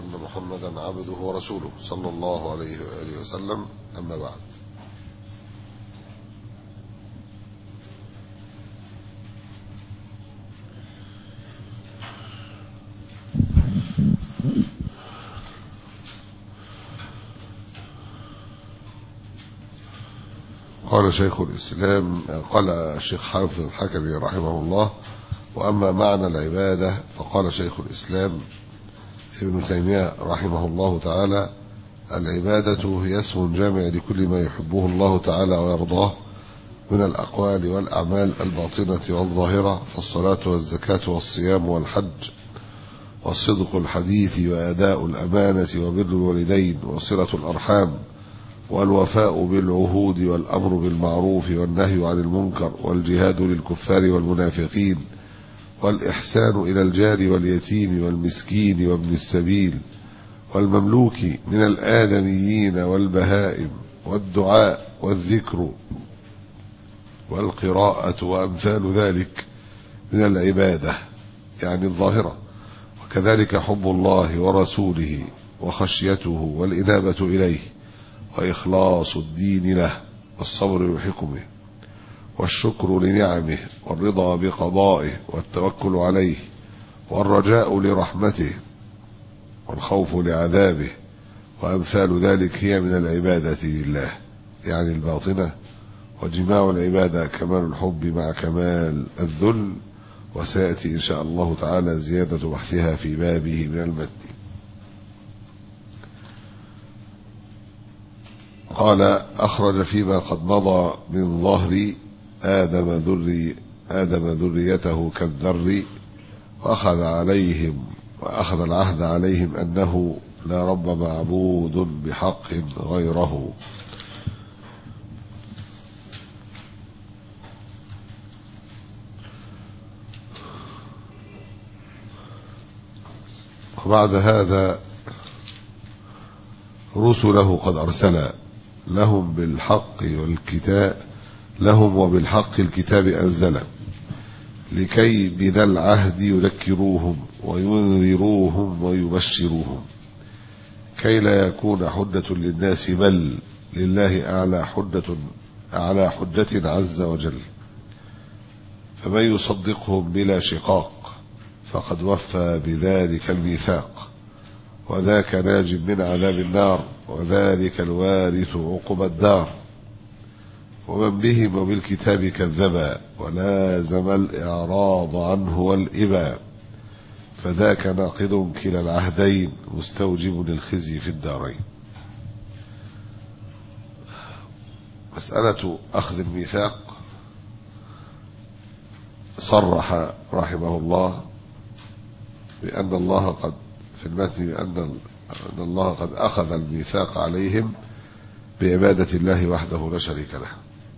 أن محمدا عبده ورسوله صلى الله عليه وآله وسلم أما بعد قال شيخ الإسلام قال الشيخ حافظ الحكمي رحمه الله وأما معنى العبادة فقال شيخ الإسلام ابن تيمية رحمه الله تعالى العبادة هي اسم جامع لكل ما يحبه الله تعالى ويرضاه من الأقوال والأعمال الباطنة والظاهرة فالصلاة والزكاة والصيام والحج والصدق الحديث وأداء الأمانة وبر الوالدين وصلة الأرحام والوفاء بالعهود والأمر بالمعروف والنهي عن المنكر والجهاد للكفار والمنافقين والإحسان إلى الجار واليتيم والمسكين وابن السبيل والمملوك من الآدميين والبهائم والدعاء والذكر والقراءة وأمثال ذلك من العبادة يعني الظاهرة وكذلك حب الله ورسوله وخشيته والإنابة إليه وإخلاص الدين له والصبر بحكمه والشكر لنعمه والرضا بقضائه والتوكل عليه والرجاء لرحمته والخوف لعذابه وأمثال ذلك هي من العبادة لله يعني الباطنة وجماع العبادة كمال الحب مع كمال الذل وسيأتي إن شاء الله تعالى زيادة بحثها في بابه من المتن قال أخرج فيما قد مضى من ظهر آدم ذري آدم ذريته كالذر وأخذ عليهم وأخذ العهد عليهم أنه لا رب معبود بحق غيره وبعد هذا رسله قد أرسل لهم بالحق والكتاب لهم وبالحق الكتاب أنزل لكي بذا العهد يذكروهم وينذروهم ويبشروهم كي لا يكون حجة للناس بل لله أعلى حجة أعلى حجة عز وجل فمن يصدقهم بلا شقاق فقد وفى بذلك الميثاق وذاك ناج من عذاب النار وذلك الوارث عقب الدار ومن بهم وبالكتاب كذبا ولازم الإعراض عنه والإبا فذاك ناقض كلا العهدين مستوجب للخزي في الدارين مسألة أخذ الميثاق صرح رحمه الله بأن الله قد في المتن بأن أن الله قد أخذ الميثاق عليهم بعبادة الله وحده لا شريك له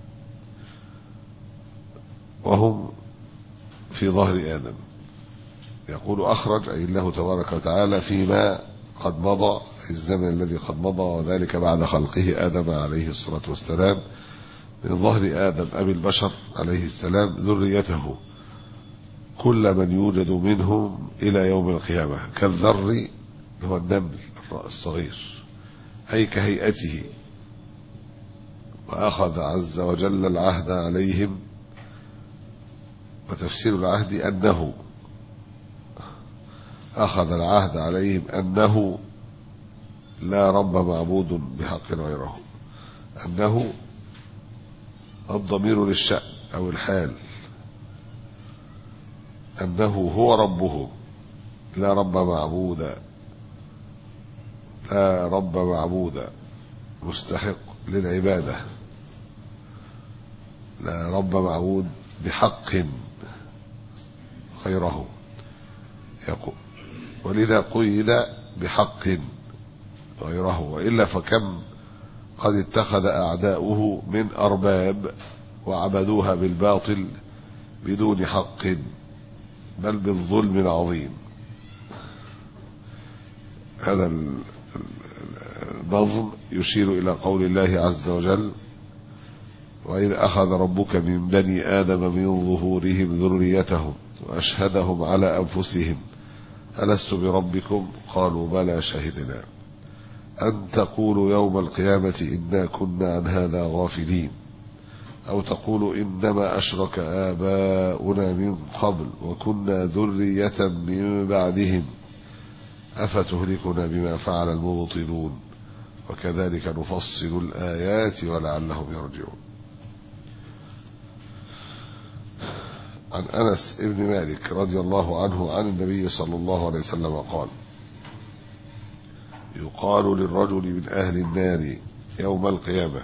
وهم في ظهر آدم يقول أخرج أي الله تبارك وتعالى فيما قد مضى الزمن الذي قد مضى وذلك بعد خلقه آدم عليه الصلاة والسلام من ظهر آدم أبي البشر عليه السلام ذريته كل من يوجد منهم إلى يوم القيامة كالذر هو النمل الصغير أي كهيئته وأخذ عز وجل العهد عليهم وتفسير العهد أنه أخذ العهد عليهم أنه لا رب معبود بحق غيره أنه الضمير للشأن أو الحال أنه هو ربه لا رب معبود لا رب معبود مستحق للعبادة لا رب معبود بحق غيره يقول ولذا قيد بحق غيره وإلا فكم قد اتخذ أعداؤه من أرباب وعبدوها بالباطل بدون حق بل بالظلم العظيم هذا النظم يشير إلى قول الله عز وجل وإذ أخذ ربك من بني آدم من ظهورهم ذريتهم وأشهدهم على أنفسهم ألست بربكم قالوا بلى شهدنا أن تقولوا يوم القيامة إنا كنا عن هذا غافلين أو تقولوا إنما أشرك آباؤنا من قبل وكنا ذرية من بعدهم أفتهلكنا بما فعل المبطلون وكذلك نفصل الآيات ولعلهم يرجعون عن أنس ابن مالك رضي الله عنه عن النبي صلى الله عليه وسلم قال يقال للرجل من أهل النار يوم القيامة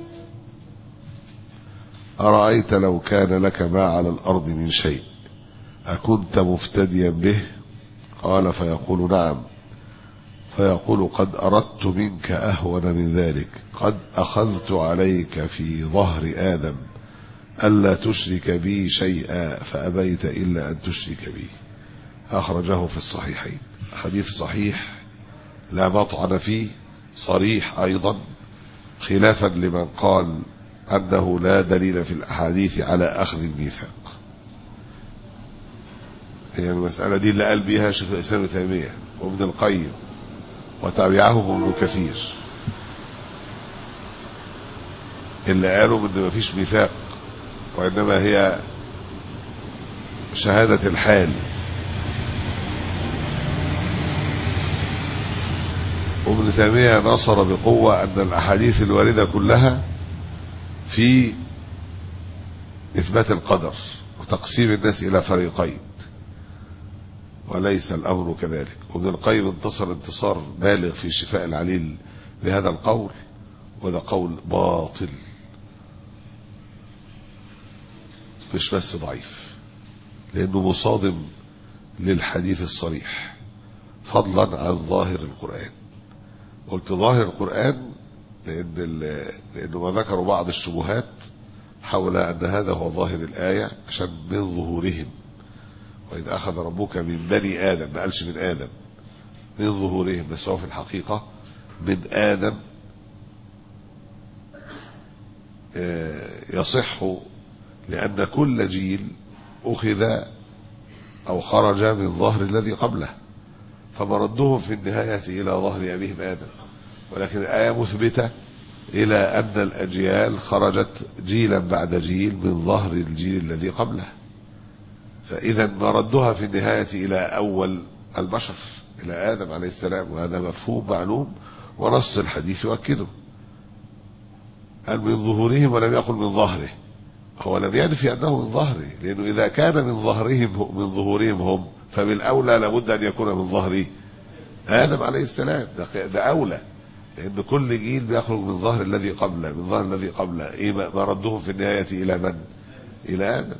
أرأيت لو كان لك ما على الأرض من شيء أكنت مفتديا به قال فيقول نعم فيقول قد أردت منك أهون من ذلك قد أخذت عليك في ظهر آدم ألا تشرك بي شيئا فأبيت إلا أن تشرك بي أخرجه في الصحيحين حديث صحيح لا مطعن فيه صريح أيضا خلافا لمن قال أنه لا دليل في الأحاديث على أخذ الميثاق هي المسألة دي اللي قال بها شيخ الإسلام ابن تيمية وابن القيم وتابعهم ابن كثير اللي قالوا ان مفيش ميثاق وإنما هي شهادة الحال وابن تيمية نصر بقوة أن الأحاديث الواردة كلها في إثبات القدر وتقسيم الناس إلى فريقين وليس الأمر كذلك وابن القيم انتصر انتصار بالغ في شفاء العليل بهذا القول وهذا قول باطل مش بس ضعيف لأنه مصادم للحديث الصريح فضلا عن ظاهر القرآن قلت ظاهر القرآن لأن لأنه ما ذكروا بعض الشبهات حول أن هذا هو ظاهر الآية عشان من ظهورهم وإذ أخذ ربك من بني آدم ما قالش من آدم من ظهورهم بس هو في الحقيقة من آدم يصح لأن كل جيل أخذ أو خرج من ظهر الذي قبله فمردهم في النهاية إلى ظهر أبيهم آدم ولكن الآية مثبتة إلى أن الأجيال خرجت جيلا بعد جيل من ظهر الجيل الذي قبله فإذا مردها في النهاية إلى أول البشر إلى آدم عليه السلام وهذا مفهوم معلوم ونص الحديث يؤكده قال من ظهورهم ولم يقل من ظهره هو لم ينفي أنه من ظهره لأنه إذا كان من ظهرهم من ظهورهم هم فبالأولى لابد أن يكون من ظهره آدم عليه السلام ده, ده أولى لأن كل جيل بيخرج من ظهر الذي قبله من ظهر الذي قبله إيه ما ردهم في النهاية إلى من؟ إلى آدم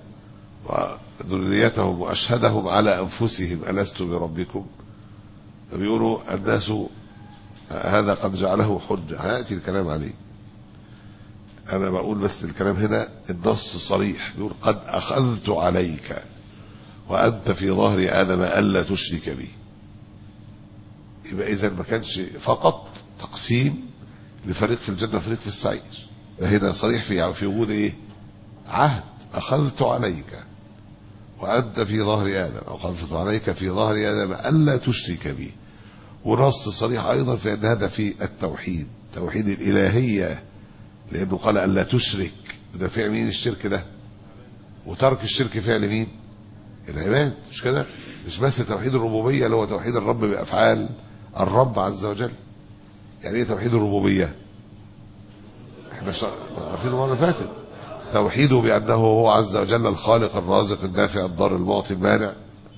وذريتهم وأشهدهم على أنفسهم ألست بربكم فبيقولوا الناس هذا قد جعله حجة هيأتي الكلام عليه أنا بقول بس الكلام هنا النص صريح بيقول قد أخذت عليك وأنت في ظهر آدم ألا تشرك بي يبقى إذا ما كانش فقط تقسيم لفريق في الجنة وفريق في السعير هنا صريح في في وجود إيه؟ عهد أخذت عليك وأنت في ظهر آدم أو أخذت عليك في ظهر آدم ألا تشرك بي ونص صريح أيضا في أن هذا في التوحيد توحيد الإلهية لأنه قال ألا تشرك ده فعل مين الشرك ده وترك الشرك فعل مين العباد مش كده مش بس توحيد الربوبية اللي هو توحيد الرب بأفعال الرب عز وجل يعني ايه توحيد الربوبية احنا عارفين المرة اللي فاتت توحيده بأنه هو عز وجل الخالق الرازق النافع الضار المعطي المانع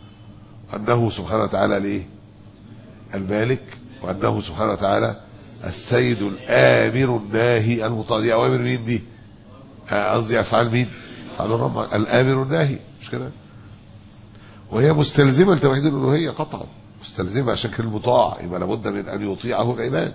أنه سبحانه وتعالى ليه المالك وأنه سبحانه وتعالى السيد الآمر الناهي المطاع دي أوامر مين دي قصدي أفعال مين أفعال الرب الآمر الناهي مش كده وهي مستلزمة لتوحيد الألوهية قطعا مستلزمة عشان كده المطاع يبقى لابد من أن يطيعه العباد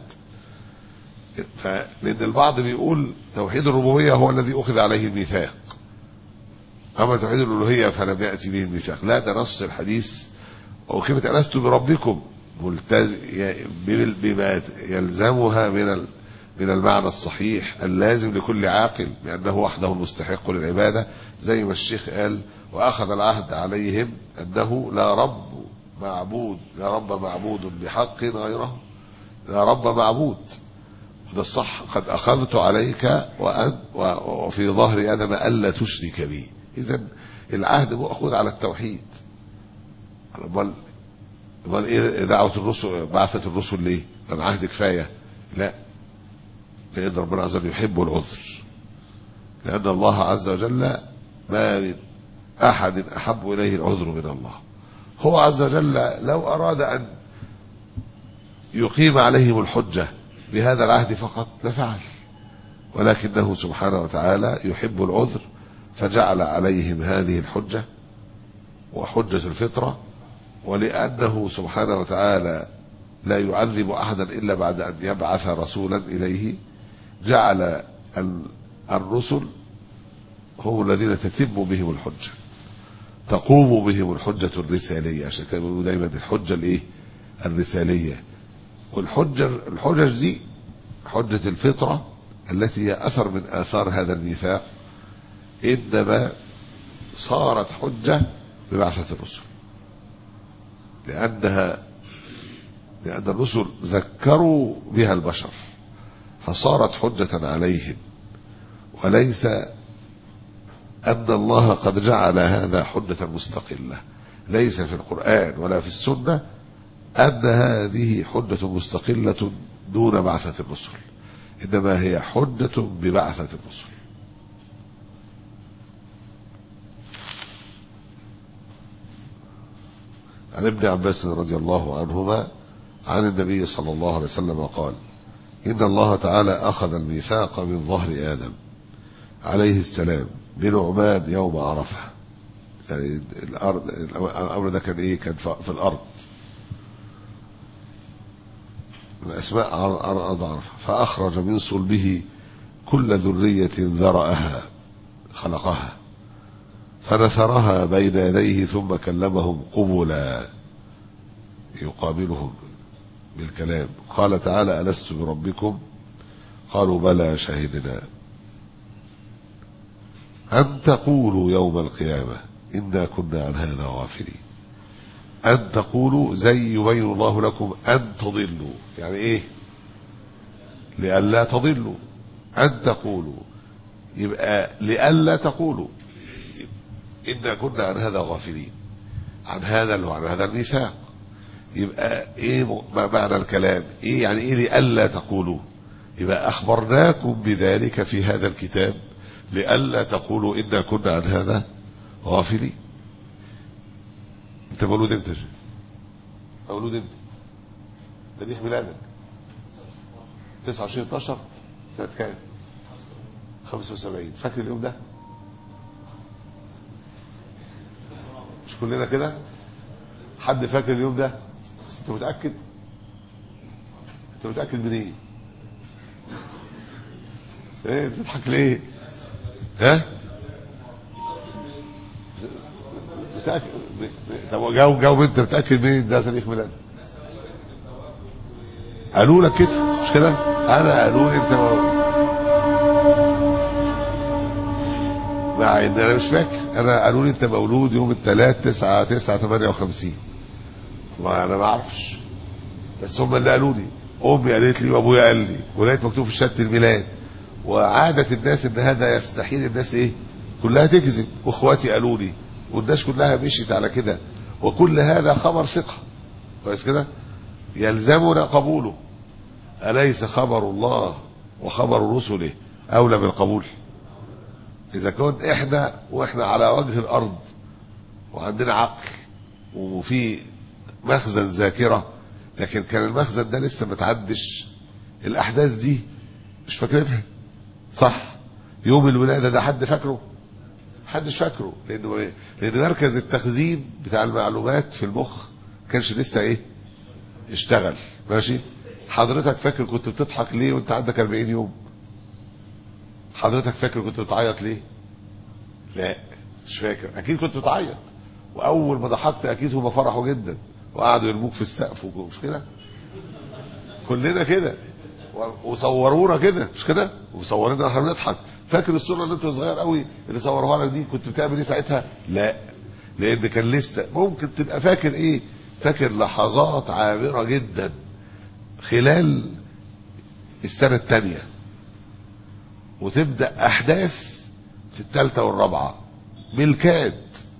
فلأن البعض بيقول توحيد الربوبية هو الذي أخذ عليه الميثاق أما توحيد الألوهية فلم يأتي به الميثاق لا ده نص الحديث وكلمة ألست بربكم ملتز... بما يلزمها من ال... من المعنى الصحيح اللازم لكل عاقل بأنه وحده المستحق للعبادة زي ما الشيخ قال وأخذ العهد عليهم أنه لا رب معبود لا رب معبود بحق غيره لا رب معبود ده الصح قد أخذت عليك وأن وفي ظهر آدم ألا تشرك بي إذا العهد مأخوذ على التوحيد امال امال ايه دعوه الرسل بعثه الرسل ليه؟ كان عهد كفايه لا لان ربنا عز وجل يحب العذر لان الله عز وجل ما من احد احب اليه العذر من الله هو عز وجل لو اراد ان يقيم عليهم الحجه بهذا العهد فقط لفعل ولكنه سبحانه وتعالى يحب العذر فجعل عليهم هذه الحجه وحجه الفطره ولأنه سبحانه وتعالى لا يعذب أحدا إلا بعد أن يبعث رسولا إليه جعل الرسل هم الذين تتم بهم الحجة تقوم بهم الحجة الرسالية عشان كده بيقولوا دايما الحجة الإيه؟ الرسالية والحجة الحجج دي حجة الفطرة التي هي أثر من آثار هذا الميثاق إنما صارت حجة ببعثة الرسل لأنها لأن الرسل ذكروا بها البشر فصارت حجة عليهم وليس أن الله قد جعل هذا حجة مستقلة ليس في القرآن ولا في السنة أن هذه حجة مستقلة دون بعثة الرسل إنما هي حجة ببعثة الرسل عن ابن عباس رضي الله عنهما عن النبي صلى الله عليه وسلم قال إن الله تعالى أخذ الميثاق من ظهر آدم عليه السلام بنعمان يوم عرفة يعني الأرض الأمر ده كان إيه كان في الأرض من أسماء أرض عرفة فأخرج من صلبه كل ذرية ذرأها خلقها فنثرها بين يديه ثم كلمهم قبلا يقابلهم بالكلام قال تعالى ألست بربكم قالوا بلى شهدنا أن تقولوا يوم القيامة إنا كنا عن هذا غافلين أن تقولوا زي يبين الله لكم أن تضلوا يعني إيه لئلا تضلوا أن تقولوا يبقى لئلا تقولوا إنا كنا عن هذا غافلين عن هذا اللي هو عن هذا الميثاق يبقى ايه معنى الكلام ايه يعني ايه لئلا تقولوا يبقى اخبرناكم بذلك في هذا الكتاب لئلا تقولوا انا كنا عن هذا غافلين انت مولود امتى مولود امتى تاريخ ميلادك 29 12 سنة كام 75 فاكر اليوم ده مش كلنا كده حد فاكر اليوم ده بس انت متاكد انت متاكد من ايه ايه بتضحك ليه ها متاكد طب جاوب جاوب انت متاكد مين ده تاريخ ميلاد قالوا لك كده مش كده انا قالوا لي انت مع ان انا مش فاكر انا قالوا لي انت مولود يوم الثلاث 9 9 58 ما انا ما اعرفش بس هم اللي قالوا لي امي قالت لي وابويا قال لي ولقيت مكتوب في شهاده الميلاد وعاده الناس ان هذا يستحيل الناس ايه كلها تكذب واخواتي قالوا لي والناس كلها مشيت على كده وكل هذا خبر ثقه كويس كده يلزمنا قبوله اليس خبر الله وخبر رسله اولى بالقبول اذا كنت احنا واحنا على وجه الارض وعندنا عقل وفي مخزن ذاكره لكن كان المخزن ده لسه ما تعدش الاحداث دي مش فاكرينها صح يوم الولاده ده حد فاكره محدش فاكره لانه ايه لان مركز التخزين بتاع المعلومات في المخ كانش لسه ايه اشتغل ماشي حضرتك فاكر كنت بتضحك ليه وانت عندك 40 يوم حضرتك فاكر كنت بتعيط ليه لا مش فاكر اكيد كنت بتعيط واول ما ضحكت اكيد هم فرحوا جدا وقعدوا يرموك في السقف مش كده كلنا كده وصورونا كده مش كده وصورنا احنا بنضحك فاكر الصوره اللي انت صغير قوي اللي صوروها لك دي كنت بتعمل ايه ساعتها لا لان كان لسه ممكن تبقى فاكر ايه فاكر لحظات عابرة جدا خلال السنة الثانية وتبدأ أحداث في الثالثة والرابعة بالكاد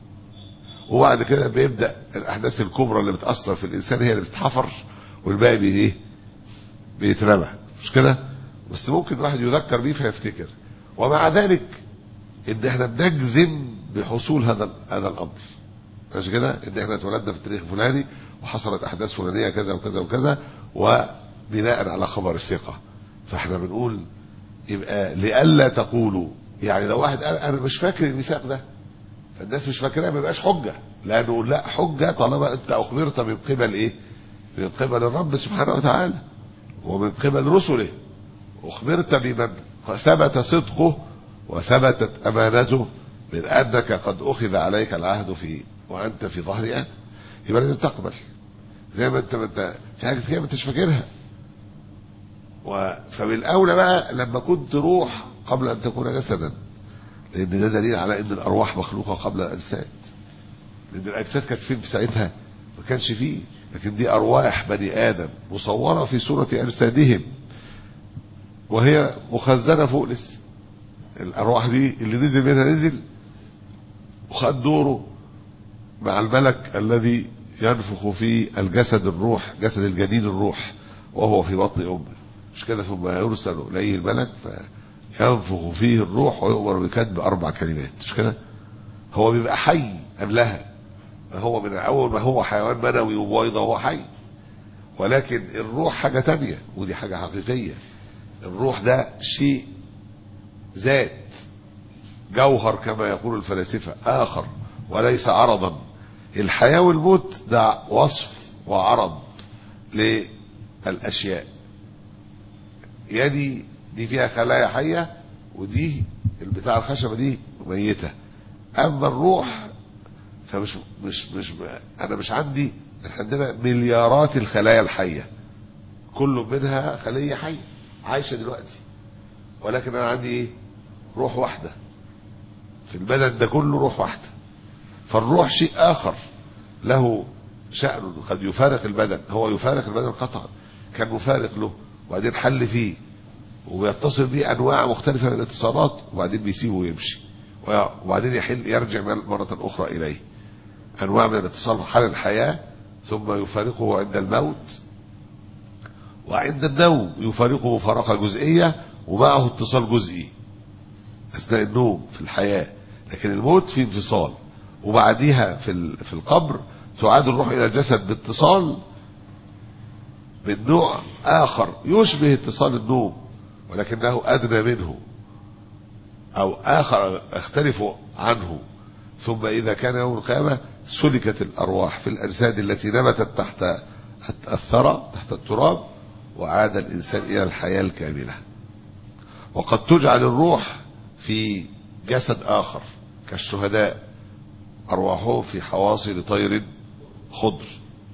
وبعد كده بيبدأ الأحداث الكبرى اللي بتأثر في الإنسان هي اللي بتتحفر والباقي بي إيه؟ بيترمى مش كده؟ بس ممكن الواحد يذكر بيه فيفتكر ومع ذلك إن إحنا بنجزم بحصول هذا هذا الأمر مش كده؟ إن إحنا اتولدنا في التاريخ الفلاني وحصلت أحداث فلانية كذا وكذا وكذا وبناء على خبر الثقة فإحنا بنقول يبقى لئلا تقولوا يعني لو واحد قال انا مش فاكر الميثاق ده فالناس مش فاكراه ما يبقاش حجه لا نقول لا حجه طالما انت اخبرت من قبل ايه؟ من قبل الرب سبحانه وتعالى ومن قبل رسله اخبرت بمن ثبت صدقه وثبتت امانته من انك قد اخذ عليك العهد في وانت في ظهر اهل يبقى لازم تقبل زي ما انت ما انت في حاجه كده ما انتش فاكرها و... فبالاولى بقى لما كنت روح قبل ان تكون جسدا لان ده دليل على ان الارواح مخلوقه قبل الاجساد لان الاجساد كانت فين في ساعتها ما كانش فيه لكن دي ارواح بني ادم مصوره في صوره اجسادهم وهي مخزنه فوق لسه الارواح دي اللي نزل منها نزل وخد دوره مع الملك الذي ينفخ في الجسد الروح جسد الجنين الروح وهو في بطن امه مش كده ثم يرسل اليه الملك فينفخ فيه الروح ويؤمر بكتب اربع كلمات مش كده هو بيبقى حي قبلها هو من اول ما هو حيوان منوي وبويضه وهو حي ولكن الروح حاجه تانية ودي حاجه حقيقيه الروح ده شيء ذات جوهر كما يقول الفلاسفه اخر وليس عرضا الحياه والموت ده وصف وعرض للاشياء يدي دي فيها خلايا حيه ودي البتاع الخشبه دي ميته اما الروح فمش مش مش انا مش عندي عندنا مليارات الخلايا الحيه كل منها خليه حيه عايشه دلوقتي ولكن انا عندي ايه روح واحده في البدن ده كله روح واحده فالروح شيء اخر له شأن قد يفارق البدن هو يفارق البدن قطعا كان مفارق له وبعدين حل فيه وبيتصل بيه انواع مختلفه من الاتصالات وبعدين بيسيبه ويمشي وبعدين يحل يرجع مره اخرى اليه انواع من الاتصال حال الحياه ثم يفارقه عند الموت وعند النوم يفارقه مفارقه جزئيه ومعه اتصال جزئي اثناء النوم في الحياه لكن الموت في انفصال وبعديها في في القبر تعاد الروح الى الجسد باتصال من نوع اخر يشبه اتصال النوم ولكنه ادنى منه او اخر يختلف عنه ثم اذا كان يوم القيامه سلكت الارواح في الاجساد التي نبتت تحت الثرى تحت التراب وعاد الانسان الى الحياه الكامله وقد تجعل الروح في جسد اخر كالشهداء ارواحهم في حواصل طير خضر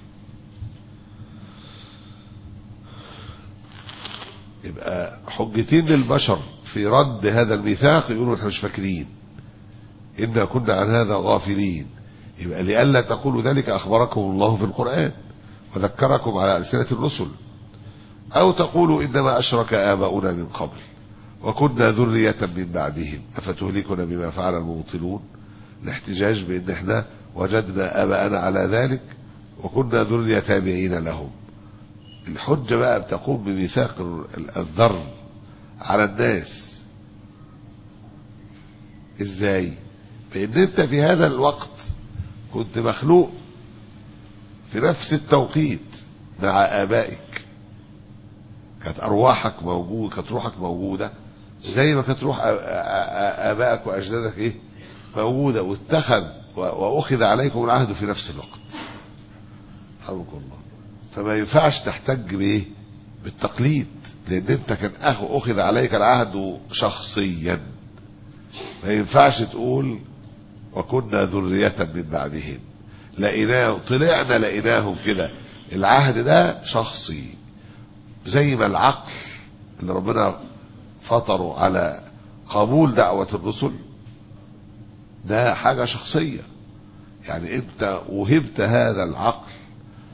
يبقى حجتين للبشر في رد هذا الميثاق يقولوا احنا مش فاكرين إنا كنا عن هذا غافلين يبقى لئلا تقولوا ذلك أخبركم الله في القرآن وذكركم على ألسنة الرسل أو تقولوا إنما أشرك آباؤنا من قبل وكنا ذرية من بعدهم أفتهلكنا بما فعل المبطلون الاحتجاج بأن احنا وجدنا آباءنا على ذلك وكنا ذرية تابعين لهم الحجة بقى بتقوم بميثاق الذر على الناس ازاي بان انت في هذا الوقت كنت مخلوق في نفس التوقيت مع ابائك كانت ارواحك موجوده كانت روحك موجوده زي ما كانت روح ابائك واجدادك ايه موجوده واتخذ واخذ عليكم العهد في نفس الوقت حرمكم الله فما ينفعش تحتج بايه بالتقليد لان انت كان اخو اخذ عليك العهد شخصيا ما ينفعش تقول وكنا ذرية من بعدهم لقيناه طلعنا لقيناهم كده العهد ده شخصي زي ما العقل اللي ربنا فطره على قبول دعوة الرسل ده حاجة شخصية يعني انت وهبت هذا العقل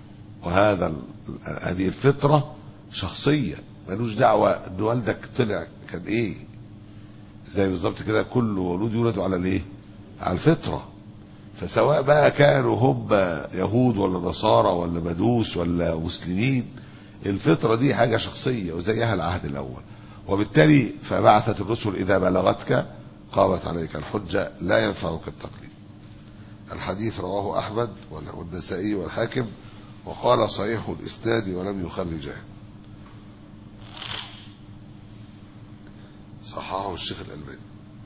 وهذا ال- هذه الفطرة شخصية ملوش دعوة ان والدك طلع كان ايه زي بالظبط كده كل مولود يولد على الايه على الفطرة فسواء بقى كانوا هم يهود ولا نصارى ولا مجوس ولا مسلمين الفطرة دي حاجة شخصية وزيها العهد الأول وبالتالي فبعثت الرسل إذا بلغتك قامت عليك الحجة لا ينفعك التقليد الحديث رواه أحمد والنسائي والحاكم وقال صحيح الإسناد ولم يخرجه صححه الشيخ الألباني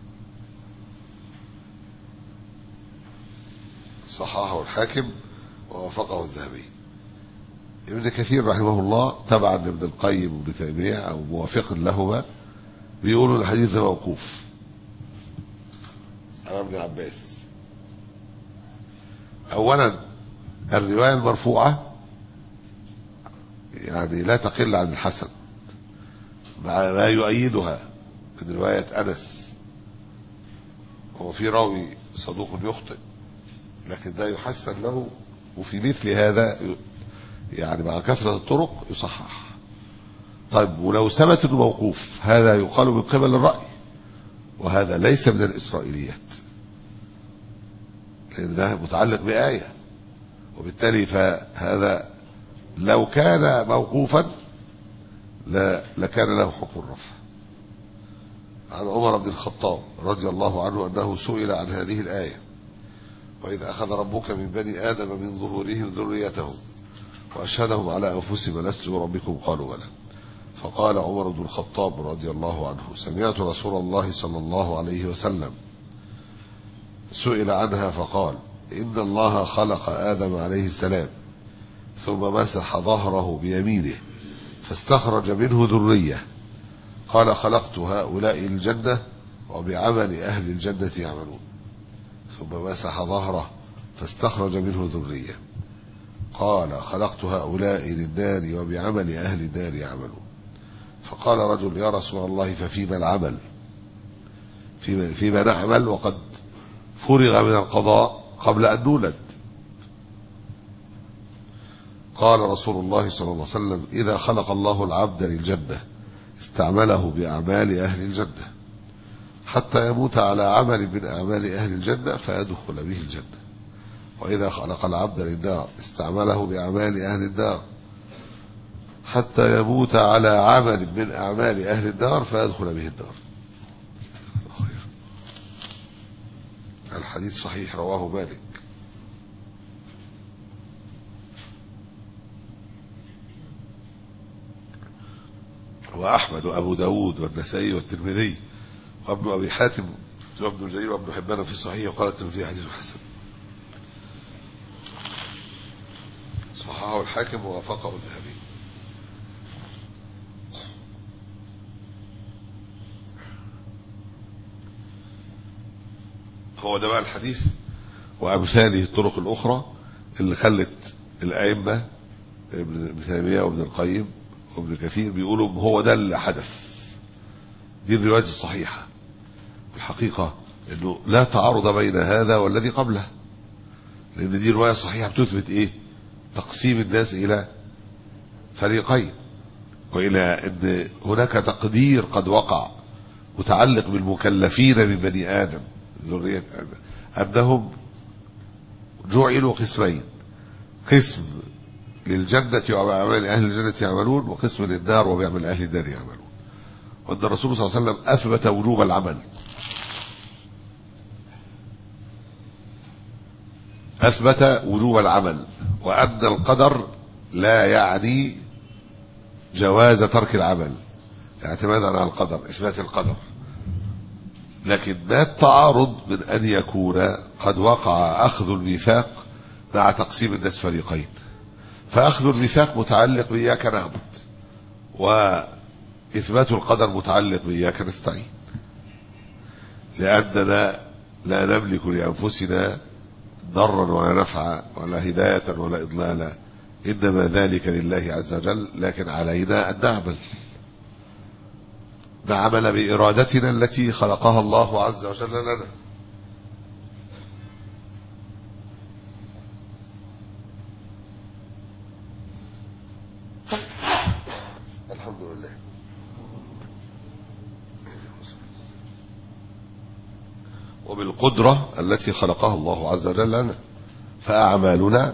صححه الحاكم ووافقه الذهبي ابن كثير رحمه الله تبعا لابن القيم وابن تيمية أو موافق لهما بيقولوا الحديث ده موقوف على ابن عباس أولا الرواية المرفوعة يعني لا تقل عن الحسن مع ما يؤيدها من رواية أنس هو في راوي صدوق يخطئ لكن ده يحسن له وفي مثل هذا يعني مع كثرة الطرق يصحح طيب ولو ثبت انه موقوف هذا يقال من قبل الرأي وهذا ليس من الإسرائيليات لأن ده متعلق بآية وبالتالي فهذا لو كان موقوفا لا لكان له حكم الرفع عن عمر بن الخطاب رضي الله عنه أنه سئل عن هذه الآية وإذ أخذ ربك من بني آدم من ظهورهم ذريتهم وأشهدهم على أنفسهم لست بربكم قالوا بلى فقال عمر بن الخطاب رضي الله عنه سمعت رسول الله صلى الله عليه وسلم سئل عنها فقال إن الله خلق آدم عليه السلام ثم مسح ظهره بيمينه فاستخرج منه ذرية قال خلقت هؤلاء الجنة وبعمل أهل الجنة يعملون ثم مسح ظهره فاستخرج منه ذرية قال خلقت هؤلاء للنار وبعمل أهل النار يعملون فقال رجل يا رسول الله ففيما العمل فيما, فيما نعمل وقد فرغ من القضاء قبل أن نولد قال رسول الله صلى الله عليه وسلم إذا خلق الله العبد للجنة استعمله بأعمال أهل الجنة حتى يموت على عمل من أعمال أهل الجنة فيدخل به الجنة وإذا خلق العبد للنار استعمله بأعمال أهل النار حتى يموت على عمل من أعمال أهل النار فيدخل به النار الحديث صحيح رواه مالك وأحمد وأبو داود والنسائي والترمذي وابن أبي حاتم وابن الجرير وابن حبان في صحيح وقال الترمذي حديث حسن صححه الحاكم ووافقه الذهبي هو ده بقى الحديث وأمثاله الطرق الأخرى اللي خلت الأئمة ابن تيمية وابن القيم وابن كثير بيقولوا هو ده اللي حدث دي الروايات الصحيحة الحقيقة انه لا تعارض بين هذا والذي قبله لان دي رواية صحيحة بتثبت ايه تقسيم الناس الى فريقين والى ان هناك تقدير قد وقع متعلق بالمكلفين من بني ادم ذرية ادم انهم جعلوا قسمين قسم للجنة وبأعمال أهل الجنة يعملون وقسم للنار وبأعمال أهل النار يعملون وأن الرسول صلى الله عليه وسلم أثبت وجوب العمل أثبت وجوب العمل وأن القدر لا يعني جواز ترك العمل اعتمادا على القدر إثبات القدر لكن ما التعارض من أن يكون قد وقع أخذ الميثاق مع تقسيم الناس فريقين فأخذ الميثاق متعلق بإياك نعبد وإثبات القدر متعلق بإياك نستعين لأننا لا نملك لأنفسنا ضرا ولا نفعا ولا هداية ولا إضلالا إنما ذلك لله عز وجل لكن علينا أن نعمل نعمل بإرادتنا التي خلقها الله عز وجل لنا الحمد لله وبالقدرة التي خلقها الله عز وجل لنا فأعمالنا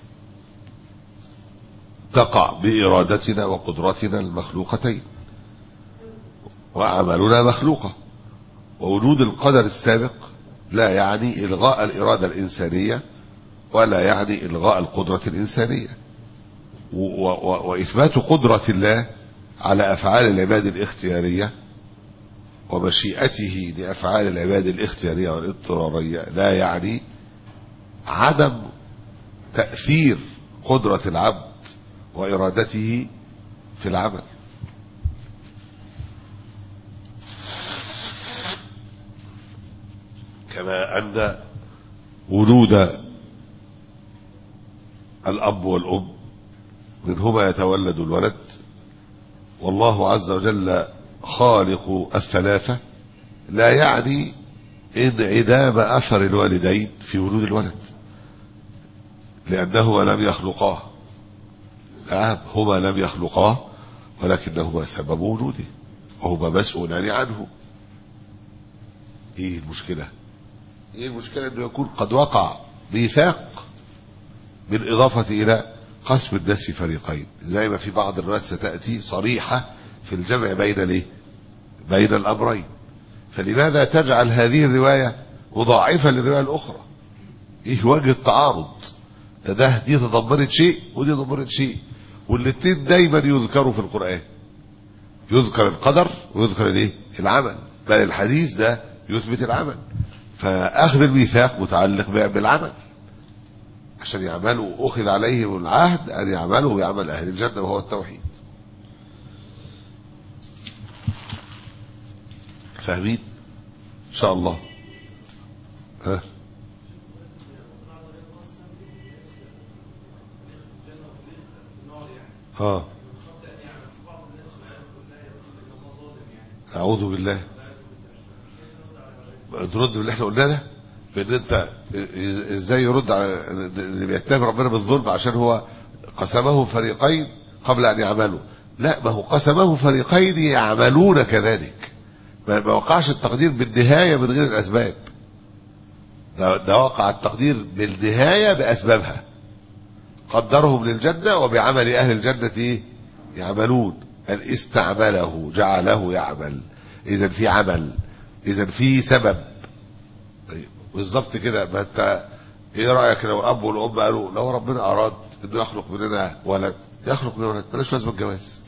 تقع بإرادتنا وقدرتنا المخلوقتين وأعمالنا مخلوقة ووجود القدر السابق لا يعني إلغاء الإرادة الإنسانية ولا يعني إلغاء القدرة الإنسانية و- و- وإثبات قدرة الله على أفعال العباد الاختيارية ومشيئته لأفعال العباد الاختيارية والاضطرارية لا يعني عدم تأثير قدرة العبد وإرادته في العمل كما أن وجود الأب والأم منهما يتولد الولد والله عز وجل خالق الثلاثة لا يعني انعدام أثر الوالدين في وجود الولد لأنهما لم يخلقاه نعم هما لم يخلقاه ولكنهما سبب وجوده وهما مسؤولان عنه ايه المشكلة ايه المشكلة انه يكون قد وقع ميثاق بالإضافة إلى قسم الناس فريقين زي ما في بعض الروايات ستأتي صريحة في الجمع بين الايه بين الأمرين فلماذا تجعل هذه الرواية مضاعفة للرواية الأخرى ايه وجه التعارض ده, ده دي تضمنت شيء ودي تضمنت شيء والاثنين دايما يذكروا في القرآن يذكر القدر ويذكر الايه العمل بل الحديث ده يثبت العمل فأخذ الميثاق متعلق بالعمل عشان يعملوا أخذ عليهم العهد أن يعملوا بعمل أهل الجنة وهو التوحيد فاهمين إن شاء الله ها ها أعوذ بالله ترد باللي احنا قلناه ده بان انت ازاي يرد على اللي بيتهم ربنا بالظلم عشان هو قسمه فريقين قبل ان يعملوا لا ما هو قسمه فريقين يعملون كذلك ما ما وقعش التقدير بالنهايه من غير الاسباب ده, ده وقع التقدير بالنهايه باسبابها قدرهم للجنه وبعمل اهل الجنه ايه يعملون قال استعمله جعله يعمل اذا في عمل اذا في سبب بالظبط كده ما انت ايه رايك لو الاب والام قالوا لو ربنا اراد انه يخلق مننا ولد يخلق مننا ولد بلاش لازم الجواز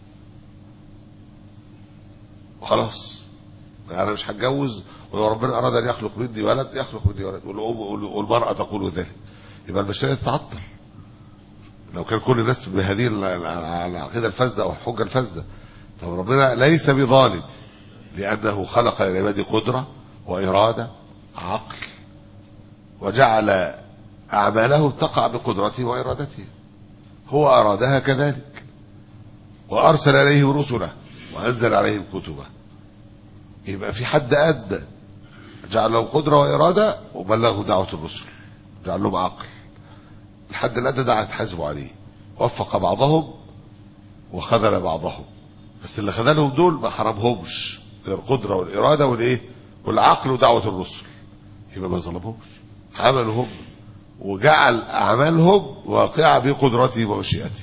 وخلاص انا مش هتجوز ولو ربنا اراد ان يخلق مني ولد يخلق مني ولد والام والمراه تقول ذلك يبقى البشريه تتعطل لو كان كل الناس بهذه العقيده الفاسده او الحجه الفاسده طب ربنا ليس بظالم لانه خلق للعباد قدره واراده عقل وجعل أعماله تقع بقدرته وإرادته هو أرادها كذلك وأرسل إليهم رسله وأنزل عليهم كتبه يبقى في حد أدنى جعل لهم قدرة وإرادة وبلغوا دعوة الرسل جعل لهم عقل الحد الأدنى ده هتحاسبوا عليه وفق بعضهم وخذل بعضهم بس اللي خذلهم دول ما حرمهمش القدرة والإرادة والإيه والعقل ودعوة الرسل يبقى ما ظلمهمش عملوا هم وجعل أعمالهم واقعة بقدرته ومشيئته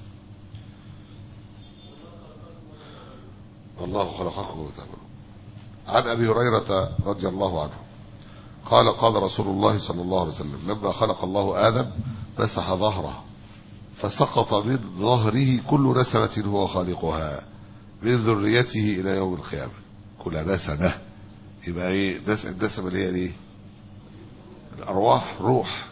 الله خلقكم وتعملون عن أبي هريرة رضي الله عنه قال قال رسول الله صلى الله عليه وسلم لما خلق الله آدم مسح ظهره فسقط من ظهره كل نسمة هو خالقها من ذريته إلى يوم القيامة كل نسمة يبقى ايه نس النسمة اللي هي ايه الأرواح روح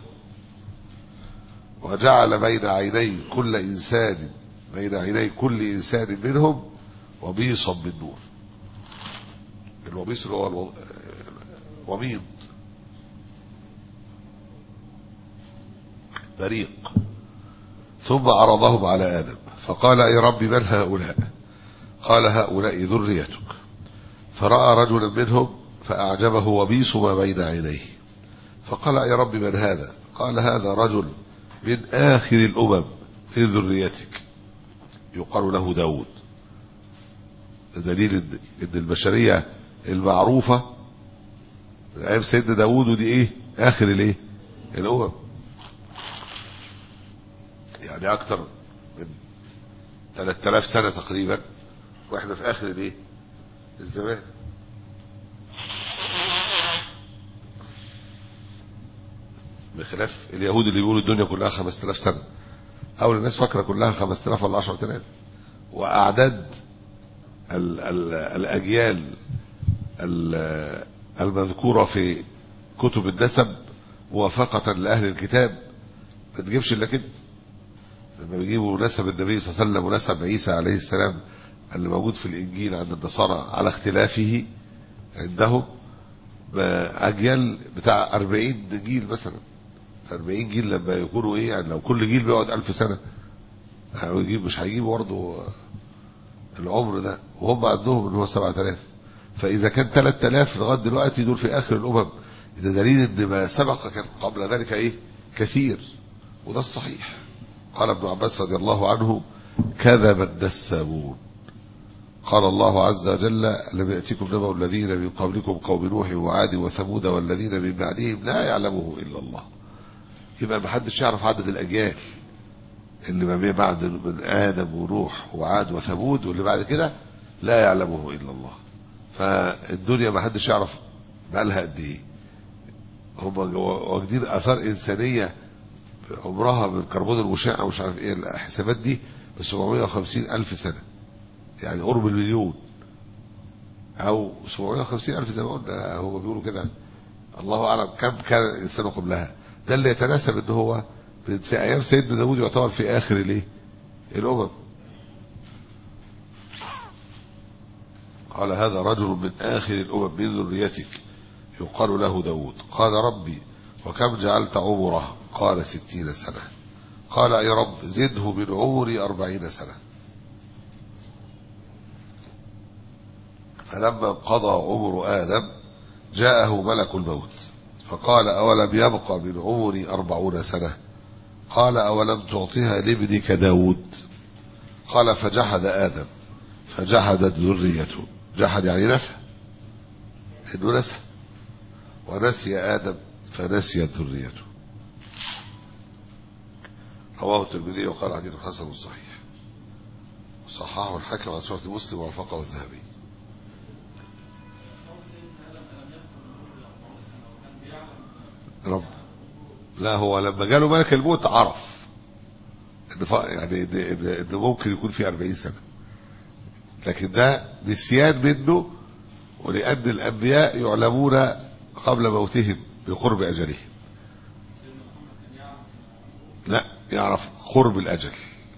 وجعل بين عيني كل إنسان بين عيني كل إنسان منهم وبيصا من نور الوبيص اللي هو الوبيض بريق ثم عرضهم على آدم فقال أي رب من هؤلاء قال هؤلاء ذريتك فرأى رجلا منهم فأعجبه وبيص ما بين عينيه فقال يا رب من هذا قال هذا رجل من آخر الأمم من ذريتك يقال له داود دليل ان إن البشريه المعروفه ايام سيدنا داوود ودي ايه اخر الايه الامم يعني اكتر من 3000 سنه تقريبا واحنا في اخر الايه الزمان بخلاف اليهود اللي بيقولوا الدنيا كلها 5000 سنه او الناس فاكره كلها 5000 ولا 10000 واعداد ال ال الاجيال ال- المذكوره في كتب النسب موافقه لاهل الكتاب ما تجيبش الا كده لما بيجيبوا نسب النبي صلى الله عليه وسلم ونسب عيسى عليه السلام اللي موجود في الانجيل عند النصارى على اختلافه عندهم اجيال بتاع 40 جيل مثلا 40 جيل لما يكونوا ايه يعني لو كل جيل بيقعد 1000 سنه هيجيب مش هيجيبوا برضه العمر ده وهم عندهم ان هو 7000 فاذا كان 3000 لغايه دلوقتي دول في اخر الامم ده دليل ان ما سبق كان قبل ذلك ايه كثير وده الصحيح قال ابن عباس رضي الله عنه كذب النسابون قال الله عز وجل لم يأتكم نبأ الذين من قبلكم قوم نوح وعاد وثمود والذين من بعدهم لا يعلمه إلا الله يبقى ما حدش يعرف عدد الأجيال اللي ما بين بعد من آدم ونوح وعاد وثمود واللي بعد كده لا يعلمه إلا الله فالدنيا ما حدش يعرف بقالها قد إيه هم واخدين آثار إنسانية عمرها من كربون المشع ومش عارف إيه الحسابات دي ب 750 ألف سنة يعني قرب المليون او 750 الف زي ما قلنا هو بيقولوا كده الله اعلم كم كان الانسان قبلها ده اللي يتناسب ان هو في ايام سيدنا داود يعتبر في اخر الايه الامم قال هذا رجل من اخر الامم من ذريتك يقال له داود قال ربي وكم جعلت عمره قال ستين سنة قال يا رب زده من عمري أربعين سنة فلما قضى عمر آدم جاءه ملك الموت فقال أولم يبق من عمري أربعون سنة قال أولم تعطيها لابنك داود قال فجحد آدم فجحدت ذريته جحد يعني نفى إنه نسى ونسي آدم فنسيت ذريته رواه الترمذي وقال حديث حسن صحيح صححه الحاكم على شرط مسلم ووافقه الذهبي رب لا هو لما جاله ملك الموت عرف ان ف- يعني ان ان إن ممكن يكون في 40 سنه لكن ده نسيان منه ولان الانبياء يعلمون قبل موتهم بقرب اجلهم لا يعرف قرب الاجل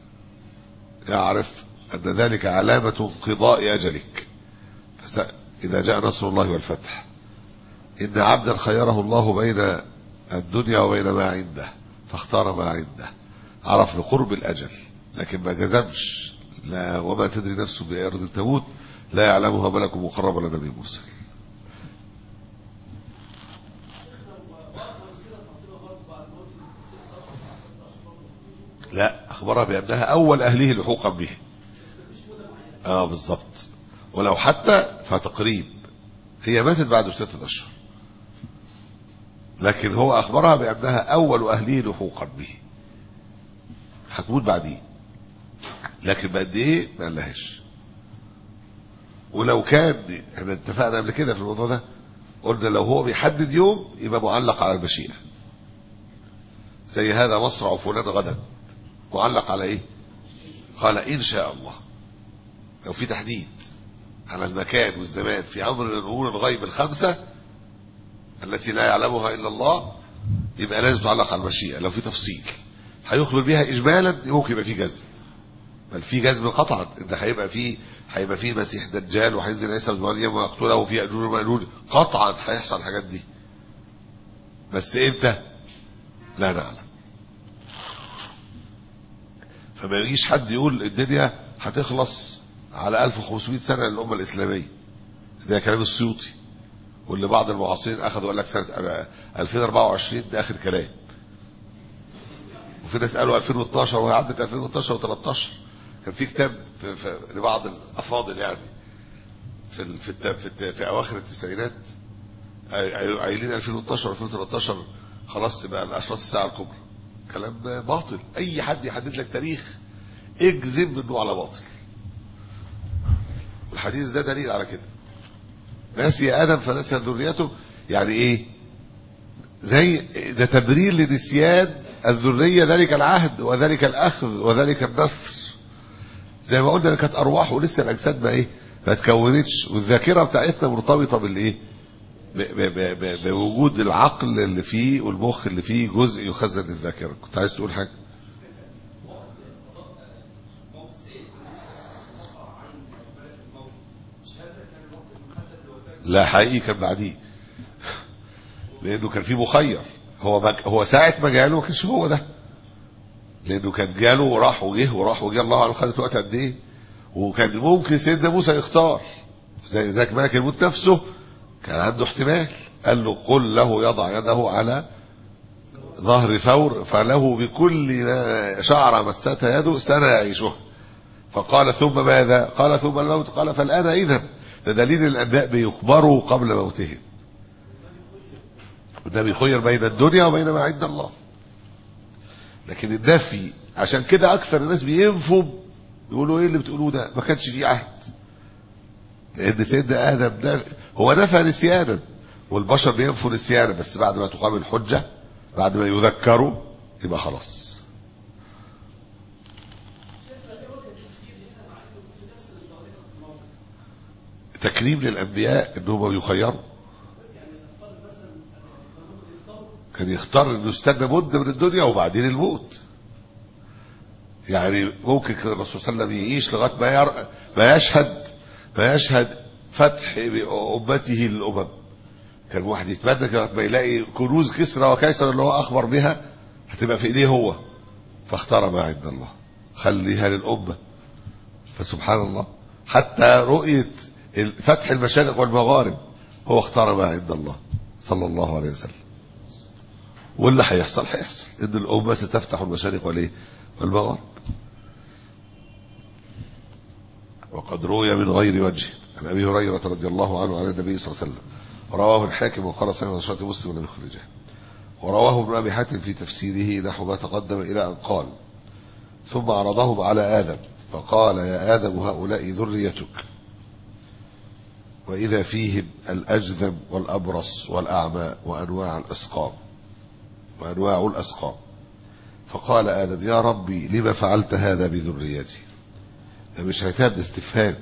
يعرف ان ذلك علامه انقضاء اجلك فس- اذا جاء نصر الله والفتح إن عبدا خيره الله بين الدنيا وبين ما عنده فاختار ما عنده عرف بقرب الأجل لكن ما جزمش لا وما تدري نفس بأي أرض تموت لا يعلمها ملك مقرب ولا نبي مرسل لا أخبرها بأنها أول أهله لحوقا به اه بالظبط ولو حتى فتقريب هي ماتت بعد ستة أشهر لكن هو أخبرها بأنها أول أهله لحوقا به هتموت بعديه لكن بقد إيه ما قالهاش ولو كان احنا اتفقنا قبل كده في الموضوع ده قلنا لو هو بيحدد يوم يبقى معلق على المشيئة زي هذا مصرع فلان غدا معلق على ايه قال ان شاء الله لو في تحديد على المكان والزمان في امر من امور الغيب الخمسه التي لا يعلمها الا الله يبقى لازم تعلق على المشيئه لو في تفصيل هيخبر بها اجمالا ممكن يبقى في جزم بل في جزم قطعا ان هيبقى في هيبقى في مسيح دجال وهينزل عيسى بن مريم ويقتله في اجوج وماجوج قطعا هيحصل الحاجات دي بس امتى لا نعلم فما يجيش حد يقول الدنيا هتخلص على 1500 سنه للامه الاسلاميه ده كلام السيوطي واللي بعض المعاصرين اخذوا قال لك سنه 2024 ده اخر كلام وفي ناس قالوا 2012 وهي عدت 2012 و13 كان في كتاب في في لبعض الافاضل يعني في ال- في الت- في, الت- في اواخر التسعينات قايل- قايلين 2012 2013 خلاص تبقى الاشراط الساعه الكبرى كلام باطل اي حد يحدد لك تاريخ اجزم انه على باطل والحديث ده دليل على كده نسي ادم فنسي ذريته يعني ايه زي ده تبرير لنسيان الذريه ذلك العهد وذلك الاخذ وذلك النثر زي ما قلنا كانت ارواح ولسه الاجساد ما ايه ما اتكونتش والذاكره بتاعتنا مرتبطه بالايه ب- ب- ب- ب- بوجود العقل اللي فيه والمخ اللي فيه جزء يخزن الذاكره كنت عايز تقول حاجه لا حقيقي كان بعديه لانه كان في مخير هو ما هو ساعه ما جاله ما كانش هو ده لانه كان جاله وراح وجه وراح وجه الله اعلم خدت وقت قد ايه وكان ممكن سيدنا موسى يختار زي ذاك ملك الموت نفسه كان عنده احتمال قال له قل له يضع يده على ظهر ثور فله بكل ما شعر مستها يده سنة يعيشها فقال ثم ماذا قال ثم الموت قال فالآن إذا ده دليل الأنبياء بيخبروا قبل موتهم وده بيخير بين الدنيا وبين ما عند الله لكن النفي عشان كده أكثر الناس بينفوا يقولوا إيه اللي بتقولوه ده ما كانش فيه عهد لأن سيدنا آدم نف- هو نفى نسيانا والبشر بينفوا نسيانا بس بعد ما تقام الحجة بعد ما يذكروا يبقى خلاص تكريم للأنبياء إنهم يخيروا كان يختار إنه يستنى مدة من الدنيا وبعدين الموت يعني ممكن كان الرسول صلى الله عليه وسلم يعيش لغاية ما ير... ما يشهد ما يشهد فتح أمته للأمم كان واحد يتمنى كده ما يلاقي كنوز كسرى وكيسر اللي هو أخبر بها هتبقى في إيديه هو فاختار ما عند الله خليها للأمة فسبحان الله حتى رؤية فتح المشارق والمغارب هو اختار ما عند الله صلى الله عليه وسلم واللي هيحصل هيحصل ان الامه ستفتح المشارق والايه والمغارب وقد روي من غير وجه عن ابي هريره رضي الله عنه عن النبي صلى الله عليه وسلم رواه الحاكم وقال صحيح نشاط مسلم ولم يخرجه ورواه ابن ابي حاتم في تفسيره نحو ما تقدم الى ان قال ثم عرضهم على ادم فقال يا ادم هؤلاء ذريتك وإذا فيهم الأجذب والأبرص والأعمى وأنواع الأسقام وأنواع الأسقام فقال آدم يا ربي لما فعلت هذا بذريتي ده مش عتاب ده استفهام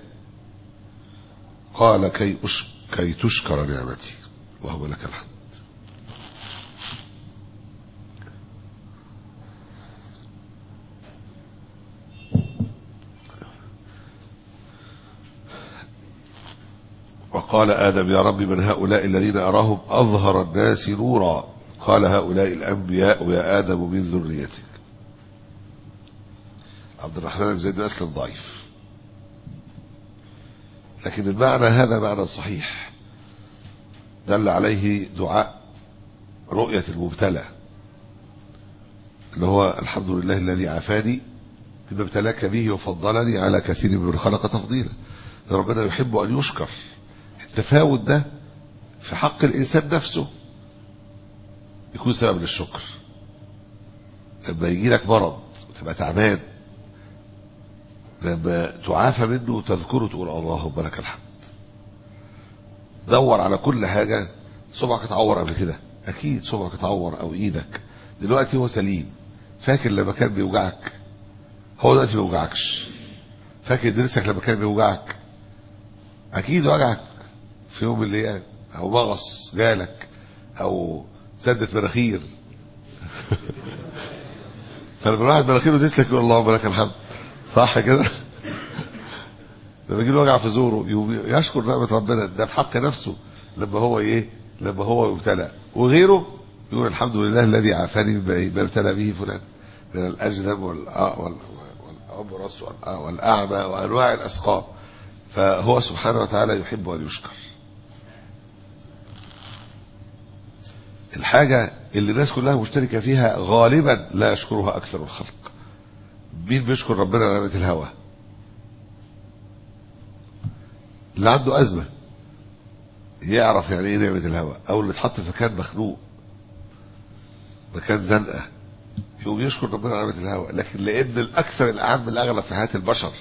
قال كي, أش... كي تشكر نعمتي وهو لك الحمد وقال آدم يا رب من هؤلاء الذين أراهم أظهر الناس نورا قال هؤلاء الأنبياء يا آدم من ذريتك عبد الرحمن بن زيد بن أسلم ضعيف لكن المعنى هذا معنى صحيح دل عليه دعاء رؤية المبتلى اللي هو الحمد لله الذي عافاني بما ابتلاك به وفضلني على كثير من خلق تفضيلا ربنا يحب أن يشكر التفاوت ده في حق الإنسان نفسه يكون سبب للشكر لما يجي لك مرض وتبقى تعبان لما تعافى منه وتذكره تقول اللهم لك الحمد دور على كل حاجة صبعك اتعور قبل كده أكيد صبعك اتعور أو إيدك دلوقتي هو سليم فاكر لما كان بيوجعك هو دلوقتي ما بيوجعكش فاكر درسك لما كان بيوجعك أكيد وجعك في يوم من الايام او مغص جالك او سدة مناخير فلما الواحد مناخيره تسلك يقول اللهم لك الحمد صح كده لما يجي له وجع في زوره يشكر نعمة ربنا ده في حق نفسه لما هو ايه لما هو يبتلى وغيره يقول الحمد لله الذي عافاني مما ابتلى به فلان من الاجذب والابرص والاعمى وانواع الاسقام فهو سبحانه وتعالى يحب ان يشكر الحاجة اللي الناس كلها مشتركة فيها غالبا لا يشكرها أكثر الخلق مين بيشكر ربنا على نعمة الهوى اللي عنده ازمه يعرف يعني ايه نعمه الهواء او اللي اتحط في مكان مخنوق مكان زنقه يقوم يشكر ربنا على نعمه الهواء لكن لان الاكثر الاعم الاغلب في حياه البشر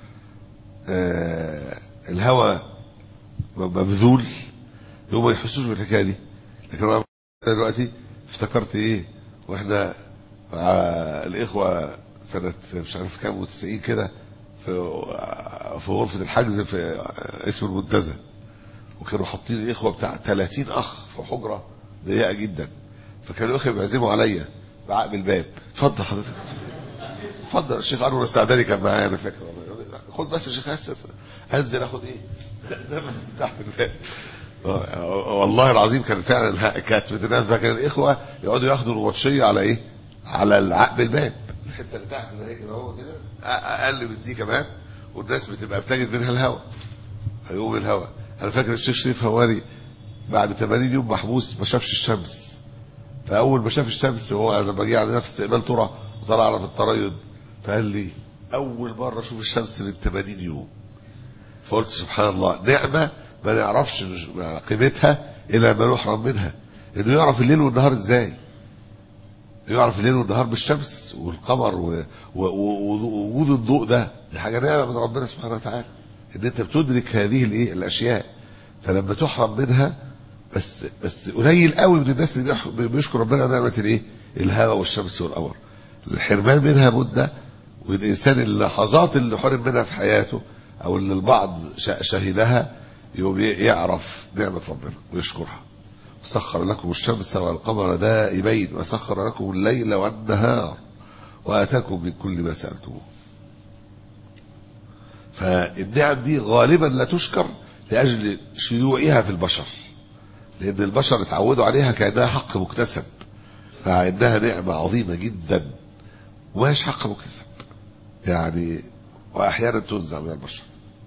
آه الهوى مبذول يقوم ما يحسوش بالحكايه دي لكن انا دلوقتي افتكرت ايه واحنا مع الاخوه سنه مش عارف كام و90 كده في في غرفه الحجز في اسم المنتزه وكانوا حاطين الاخوه بتاع 30 اخ في حجره ضيقه جدا فكانوا الاخوه بيعزموا عليا بعقب الباب اتفضل حضرتك اتفضل الشيخ انور السعداني كان معايا انا فاكر والله خد بس يا شيخ هسه انزل اخد ايه نفس تحت الباب والله العظيم كان فعلا كانت بتنام فكان الاخوه يقعدوا ياخدوا الوطشيه على ايه؟ على العقب الباب الحته اللي تحت زي كده هو كده اقل من دي كمان والناس بتبقى بتجد منها الهواء هيقوم الهواء انا فاكر الشيخ شريف هواري بعد 80 يوم محبوس ما شافش الشمس فاول ما شاف الشمس هو لما جه عندنا في استقبال ترى وطلعنا في الطرايد فقال لي اول مره اشوف الشمس من 80 يوم فقلت سبحان الله نعمه ما نعرفش قيمتها الا ما نحرم منها انه يعرف الليل والنهار ازاي يعرف الليل والنهار بالشمس والقمر ووجود الضوء ده دي حاجه نعمه من ربنا سبحانه وتعالى ان انت بتدرك هذه الايه الاشياء فلما تحرم منها بس بس قليل قوي من الناس اللي بيشكر ربنا على نعمه الايه الهواء والشمس والقمر الحرمان منها مده والانسان اللحظات اللي حرم منها في حياته او اللي البعض شهدها يوم يعرف نعمة ربنا ويشكرها وسخر لكم الشمس والقمر دائبين وسخر لكم الليل والنهار وآتاكم من كل ما سألتموه فالنعم دي غالبا لا تشكر لأجل شيوعها في البشر لأن البشر اتعودوا عليها كأنها حق مكتسب فإنها نعمة عظيمة جدا وماش حق مكتسب يعني وأحيانا تنزع من البشر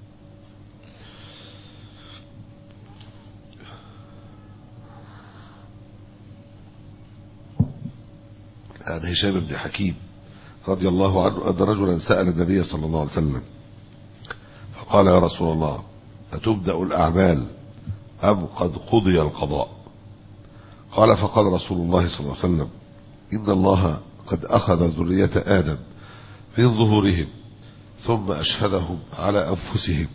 عن هشام بن حكيم رضي الله عنه أن رجلا سأل النبي صلى الله عليه وسلم فقال يا رسول الله أتبدأ الأعمال أم قد قضي القضاء قال فقال رسول الله صلى الله عليه وسلم إن الله قد أخذ ذرية آدم من ظهورهم ثم أشهدهم على أنفسهم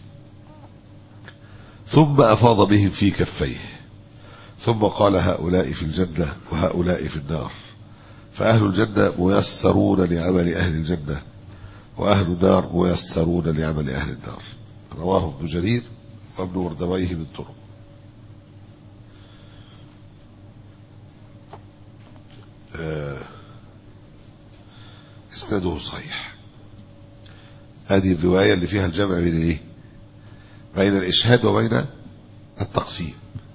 ثم أفاض بهم في كفيه ثم قال هؤلاء في الجنة وهؤلاء في النار فأهل الجنة ميسرون لعمل أهل الجنة وأهل النار ميسرون لعمل أهل النار رواه ابن جرير وابن وردويه من طرق اسناده صحيح هذه الرواية اللي فيها الجمع بين الايه بين الإشهاد وبين التقسيم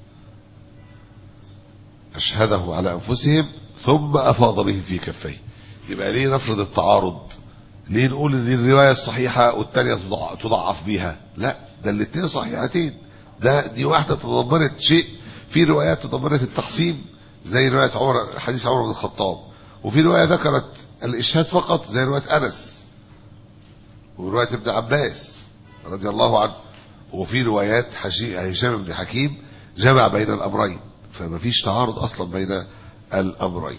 أشهده على أنفسهم ثم أفاض بهم في كفيه يبقى ليه نفرض التعارض ليه نقول ان الرواية الصحيحة والتانية تضعف بيها لا ده الاثنين صحيحتين ده دي واحدة تضمنت شيء في روايات تضمنت التقسيم زي رواية عمر حديث عمر بن الخطاب وفي رواية ذكرت الإشهاد فقط زي رواية أنس ورواية ابن عباس رضي الله عنه وفي روايات هشام بن حكيم جمع بين الأمرين فما فيش تعارض أصلا بين الأمرين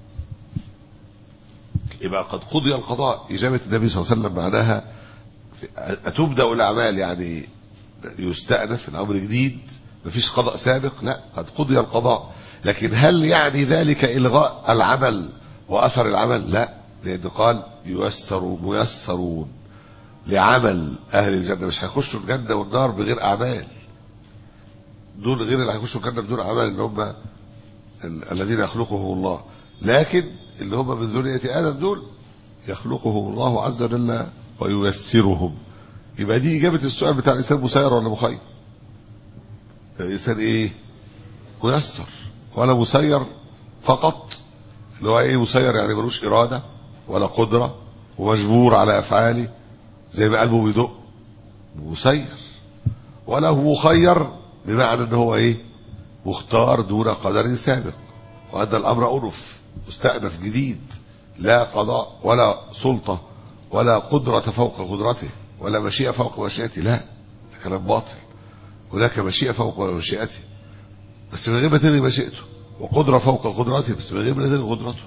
يبقى قد قضي القضاء إجابة النبي صلى الله عليه وسلم معناها أتبدأ الأعمال يعني يستأنف الأمر جديد مفيش قضاء سابق لا قد قضي القضاء لكن هل يعني ذلك إلغاء العمل وأثر العمل لا لأن قال ييسر ميسرون لعمل أهل الجنة مش هيخشوا الجنة والنار بغير أعمال دول غير اللي هيخشوا الجنة بدون أعمال اللي هم الذين يخلقهم الله لكن اللي هم من ذرية آدم دول يخلقهم الله عز وجل وييسرهم يبقى دي إجابة السؤال بتاع الإنسان مسير ولا مخير الإنسان إيه ميسر ولا مسير فقط اللي هو إيه مسير يعني ملوش إرادة ولا قدرة ومجبور على أفعاله زي ما قلبه بيدق مسير ولا هو مخير بمعنى ان هو ايه مختار دون قدر سابق وأن الأمر أنف مستأنف جديد لا قضاء ولا سلطة ولا قدرة فوق قدرته ولا مشيئة فوق مشيئته لا ده كلام باطل هناك مشيئة فوق مشيئته بس من غير ما تلغي مشيئته وقدرة فوق قدرته بس من غير ما تلغي قدرته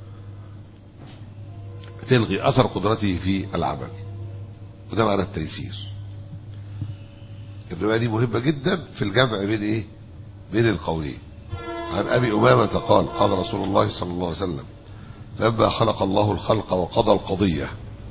تلغي أثر قدرته في العمل وده معنى التيسير الرواية دي مهمة جدا في الجمع بين إيه؟ بين القولين عن أبي أمامة قال قال رسول الله صلى الله عليه وسلم لما خلق الله الخلق وقضى القضية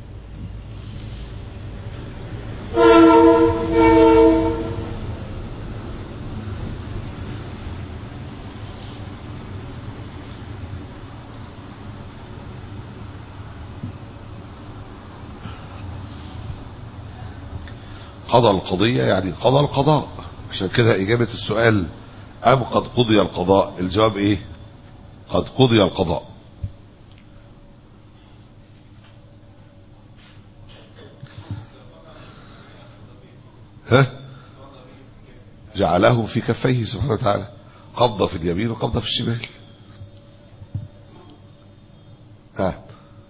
قضى القضية يعني قضى القضاء عشان كده إجابة السؤال أم قد قضي القضاء الجواب إيه قد قضي القضاء ها جعله في كفيه سبحانه وتعالى قبضة في اليمين وقبضة في الشمال ها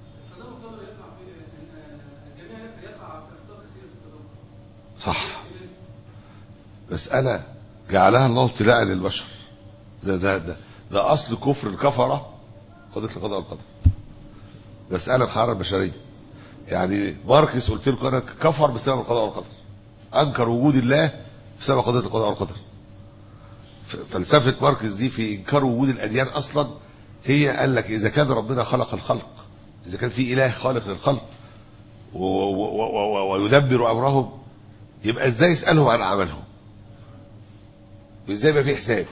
صح مسألة جعلها الله ابتلاء للبشر ده ده ده, ده أصل كفر الكفرة قضية القضاء والقدر مسألة الحرارة البشرية يعني ماركس قلت لكم أنا كفر بسبب القضاء والقدر أنكر وجود الله بسبب قضية القضاء والقدر فلسفة ماركس دي في إنكار وجود الأديان أصلا هي قال لك إذا كان ربنا خلق الخلق إذا كان في إله خالق للخلق ويدبر أمرهم يبقى ازاي يسألهم عن عملهم وازاي يبقى في حساب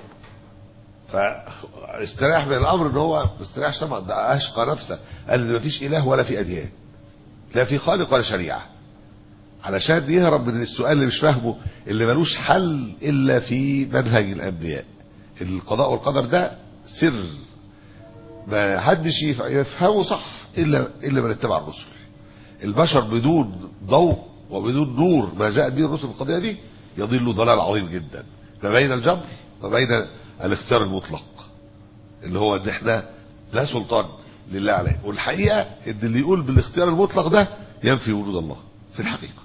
فاستريح من الامر ان هو ما استريحش طبعا ده اشقى نفسه قال ان مفيش اله ولا في اديان لا في خالق ولا شريعه علشان يهرب من السؤال اللي مش فاهمه اللي ملوش حل الا في منهج الانبياء القضاء والقدر ده سر ما حدش يفهمه صح الا الا من اتبع الرسل البشر بدون ضوء وبدون نور ما جاء به الرسل في القضيه دي يضل ضلال عظيم جدا ما بين الجبر وبين الاختيار المطلق اللي هو ان احنا لا سلطان لله عليه والحقيقه ان اللي يقول بالاختيار المطلق ده ينفي وجود الله في الحقيقه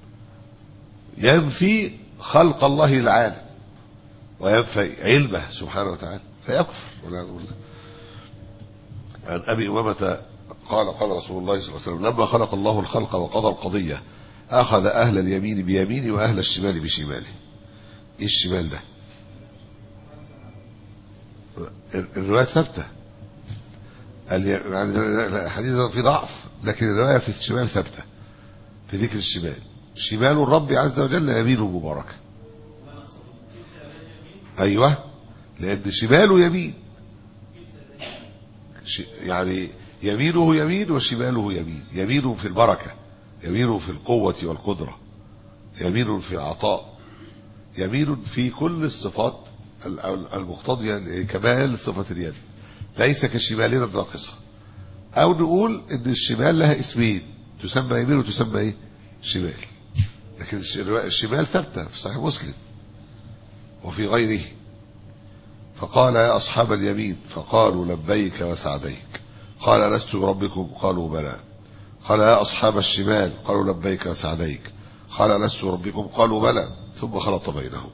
ينفي خلق الله للعالم وينفي علمه سبحانه وتعالى فيكفر والعياذ بالله عن ابي امامه قال قال رسول الله صلى الله عليه وسلم لما خلق الله الخلق وقضى القضيه أخذ أهل اليمين بيمينه وأهل الشمال بشماله إيه الشمال ده الرواية ثابتة الحديث في ضعف لكن الرواية في الشمال ثابتة في ذكر الشمال شمال الرب عز وجل يمينه مباركة أيوة لأن شماله يمين يعني يمينه يمين وشماله يمين يمينه في البركه يمين في القوة والقدرة يمين في العطاء يمين في كل الصفات المقتضية لكمال صفة اليد ليس كشمالنا الناقصة أو نقول إن الشمال لها اسمين تسمى يمين وتسمى إيه؟ شمال لكن الشمال ثابتة في صحيح مسلم وفي غيره فقال يا أصحاب اليمين فقالوا لبيك وسعديك قال لست بربكم قالوا بلى قال يا أصحاب الشمال قالوا لبيك وسعديك قال لست ربكم قالوا بلى ثم خلط بينهم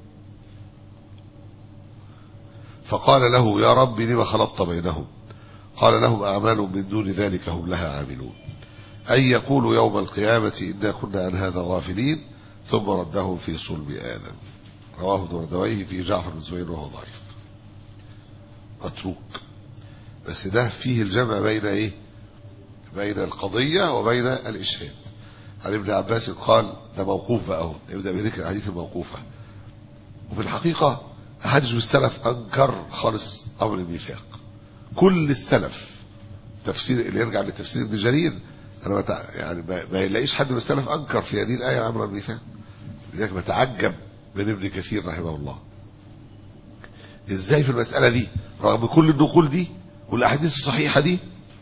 فقال له يا رب لم خلطت بينهم قال لهم أعمال من دون ذلك هم لها عاملون أي يقول يوم القيامة إنا كنا عن هذا غافلين ثم ردهم في صلب آدم رواه دردويه في جعفر بن زبير وهو ضعيف متروك بس ده فيه الجمع بين ايه بين القضية وبين الإشهاد عن ابن عباس قال ده موقوف بقى اهو يبدأ بذكر الحديث الموقوفة وفي الحقيقة محدش من السلف أنكر خالص أمر الميثاق كل السلف تفسير اللي يرجع لتفسير ابن جرير أنا بتع... يعني ما, ما يلاقيش حد من السلف أنكر في هذه الآية أمر الميثاق لذلك بتعجب من ابن كثير رحمه الله ازاي في المسألة دي رغم كل النقول دي والأحاديث الصحيحة دي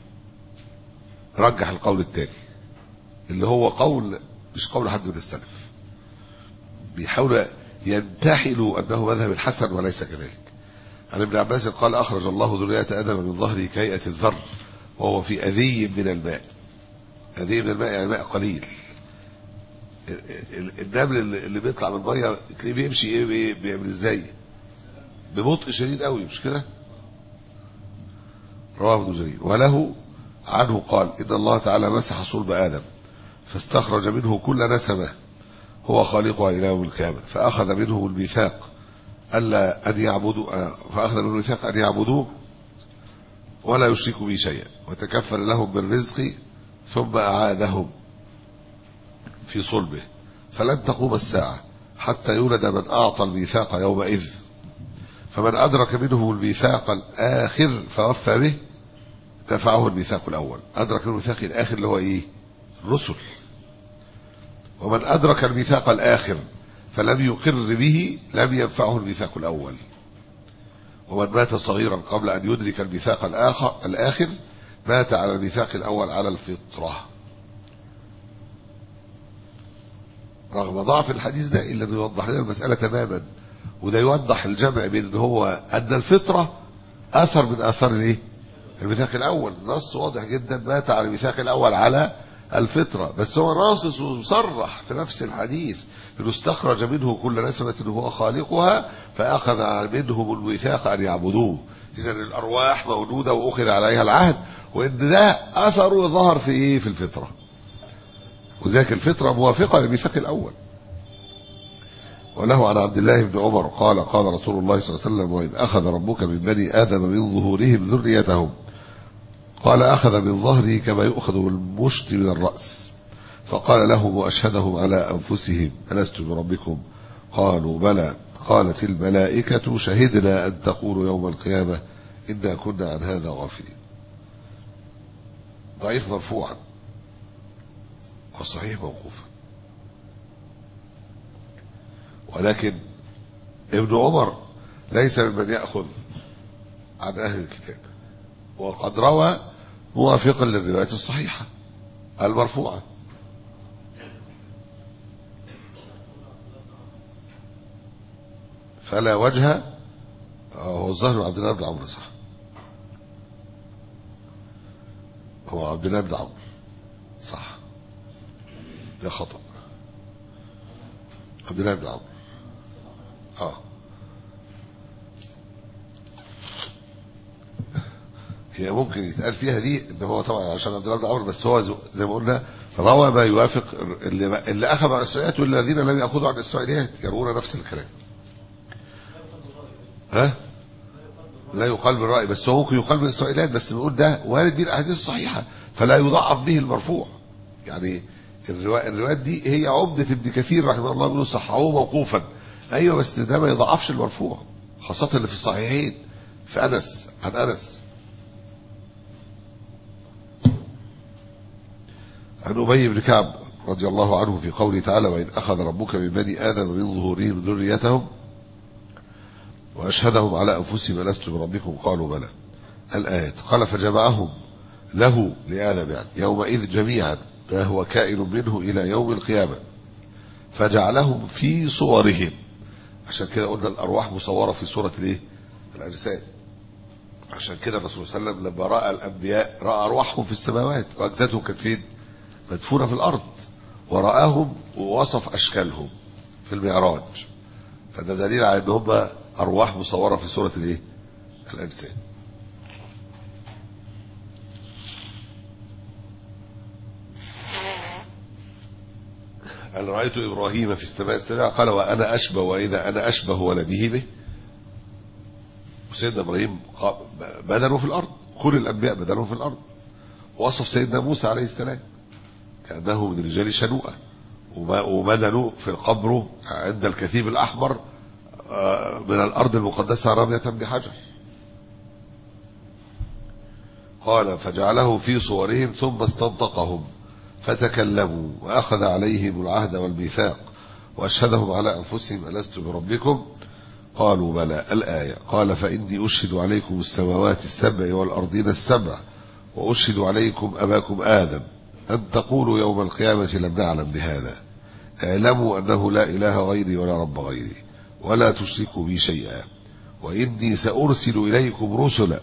رجح القول الثاني اللي هو قول مش قول حد من السلف بيحاولوا ينتحلوا أنه مذهب الحسن وليس كذلك عن ابن عباس قال أخرج الله ذرية آدم من ظهره كهيئة الذر وهو في أذي من الماء أذي من الماء يعني ماء قليل ال- النمل اللي اللي بيطلع من الميه تلاقيه بيمشي ايه بي- بيعمل ازاي ببطء شديد قوي مش كده رواه ابن جرير وله عنه قال ان الله تعالى مسح صلب ادم فاستخرج منه كل نسمه هو خالقها الى يوم القيامه فاخذ منه الميثاق الا ان يعبدوا آه، فاخذ منه الميثاق ان يعبدوه ولا يشركوا به شيئا وتكفل لهم بالرزق ثم اعادهم في صلبه فلن تقوم الساعه حتى يولد من اعطى الميثاق يومئذ فمن أدرك منه الميثاق الآخر فوفى به نفعه الميثاق الأول أدرك منه الميثاق الآخر اللي هو إيه الرسل ومن أدرك الميثاق الآخر فلم يقر به لم ينفعه الميثاق الأول ومن مات صغيرا قبل أن يدرك الميثاق الآخر, الآخر مات على الميثاق الأول على الفطرة رغم ضعف الحديث ده إلا أنه يوضح لنا المسألة تماما وده يوضح الجمع بين ان هو ان الفطره اثر من اثار الايه؟ الميثاق الاول نص واضح جدا مات على الميثاق الاول على الفطره بس هو ناصص ومصرح في نفس الحديث انه استخرج منه كل نسمه هو خالقها فاخذ منهم الميثاق ان يعبدوه اذا الارواح موجوده واخذ عليها العهد وان ده اثره ظهر في ايه؟ في الفطره وذاك الفطره موافقه للميثاق الاول وله عن عبد الله بن عمر قال قال رسول الله صلى الله عليه وسلم وإذ أخذ ربك من بني آدم من ظهورهم ذريتهم قال أخذ من ظهره كما يؤخذ بالمشط من الرأس فقال لهم وأشهدهم على أنفسهم ألست بربكم قالوا بلى قالت الملائكة شهدنا أن تقولوا يوم القيامة إنا كنا عن هذا غافلين ضعيف مرفوعا وصحيح موقوفا ولكن ابن عمر ليس ممن يأخذ عن أهل الكتاب وقد روى موافقا للرواية الصحيحة المرفوعة فلا وجه هو الظاهر عبد الله بن عمرو صح هو عبد الله بن عمرو صح ده خطأ عبد الله بن عمرو اه هي ممكن يتقال فيها دي ان هو طبعا عشان عبد الله بن عمرو بس هو زي ما قلنا روى ما يوافق اللي, اللي اخذ عن الاسرائيليات والذين لم ياخذوا عن الاسرائيليات يروون نفس الكلام ها لا يقال بالرأي بس هو ممكن يقال بالإسرائيليات بس بنقول ده وارد به الأحاديث الصحيحة فلا يضعف به المرفوع يعني الرواية الروايات دي هي عمدة ابن كثير رحمه الله بيقولوا صححوه موقوفا أيوه بس ده ما يضعفش المرفوع خاصة اللي في الصحيحين في أنس عن أنس عن أبي بن كعب رضي الله عنه في قوله تعالى وإن أخذ ربك من بني آدم من ظهورهم ذريتهم وأشهدهم على أنفسهم ألست بربكم قالوا بلى الآيات قال فجمعهم له لآدم يعني يومئذ جميعا ما هو كائن منه إلى يوم القيامة فجعلهم في صورهم عشان كده قلنا الأرواح مصورة في صورة الإيه؟ الأجساد عشان كده الرسول صلى الله عليه وسلم لما رأى الأنبياء رأى أرواحهم في السماوات وأجسادهم كانت فين؟ مدفونة في الأرض ورآهم ووصف أشكالهم في المعراج فده دليل على ان هم ارواح مصوره في صوره الايه؟ الاجساد. هل رايت ابراهيم في السماء السابعه قال وانا اشبه واذا انا اشبه ولده به وسيدنا ابراهيم بدنه في الارض كل الانبياء بدنهم في الارض وصف سيدنا موسى عليه السلام كانه من رجال شنوءه وبدنه في القبر عند الكثيب الاحمر من الأرض المقدسة رمية بحجر قال فجعله في صورهم ثم استنطقهم فتكلموا وأخذ عليهم العهد والميثاق وأشهدهم على أنفسهم ألست بربكم قالوا بلى الآية قال فإني أشهد عليكم السماوات السبع والأرضين السبع وأشهد عليكم أباكم آدم أن تقولوا يوم القيامة لم نعلم بهذا اعلموا أنه لا إله غيري ولا رب غيري ولا تشركوا بي شيئا وإني سأرسل إليكم رسلا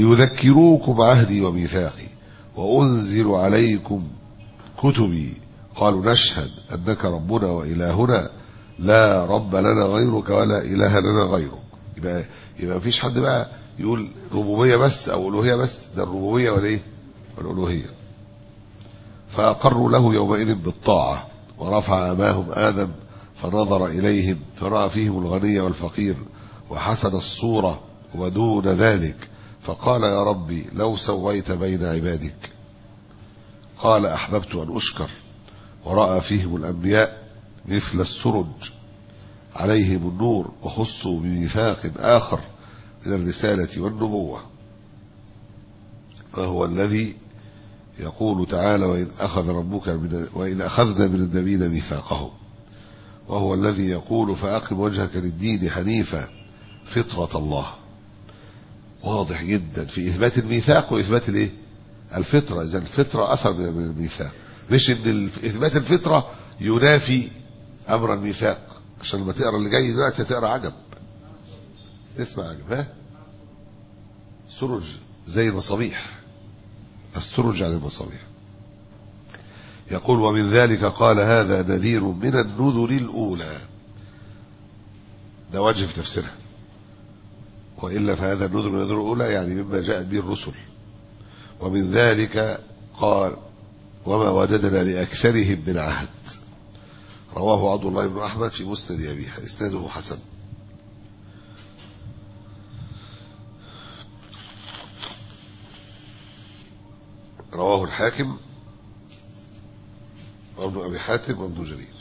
ليذكروكم عهدي وميثاقي وأنزل عليكم كتبي قالوا نشهد أنك ربنا وإلهنا لا رب لنا غيرك ولا إله لنا غيرك يبقى يبقى مفيش حد بقى يقول ربوبية بس أو ألوهية بس ده الربوبية والإيه والألوهية فأقروا له يومئذ بالطاعة ورفع أماهم آدم فنظر إليهم فرأى فيهم الغني والفقير وحسن الصورة ودون ذلك فقال يا ربي لو سويت بين عبادك قال أحببت أن أشكر ورأى فيهم الأنبياء مثل السرج عليهم النور وخصوا بميثاق آخر من الرسالة والنبوة فهو الذي يقول تعالى وإذ أخذ ربك من وإذ أخذنا من النبيين ميثاقهم وهو الذي يقول فأقم وجهك للدين حنيفا فطرة الله واضح جدا في إثبات الميثاق وإثبات الإيه؟ الفطرة إذا الفطرة أثر من الميثاق مش إن إثبات الفطرة ينافي أمر الميثاق عشان لما تقرا اللي جاي دلوقتي تقرا عجب اسمع عجب ها سرج زي المصابيح السرج على المصابيح يقول ومن ذلك قال هذا نذير من النذر الأولى ده وجه في تفسيرها وإلا فهذا النذر من النذر الأولى يعني مما جاءت به الرسل ومن ذلك قال وما وجدنا لأكثرهم من عهد رواه عبد الله بن أحمد في مسند أبيه إسناده حسن رواه الحاكم وابن أبي حاتم وابن جرير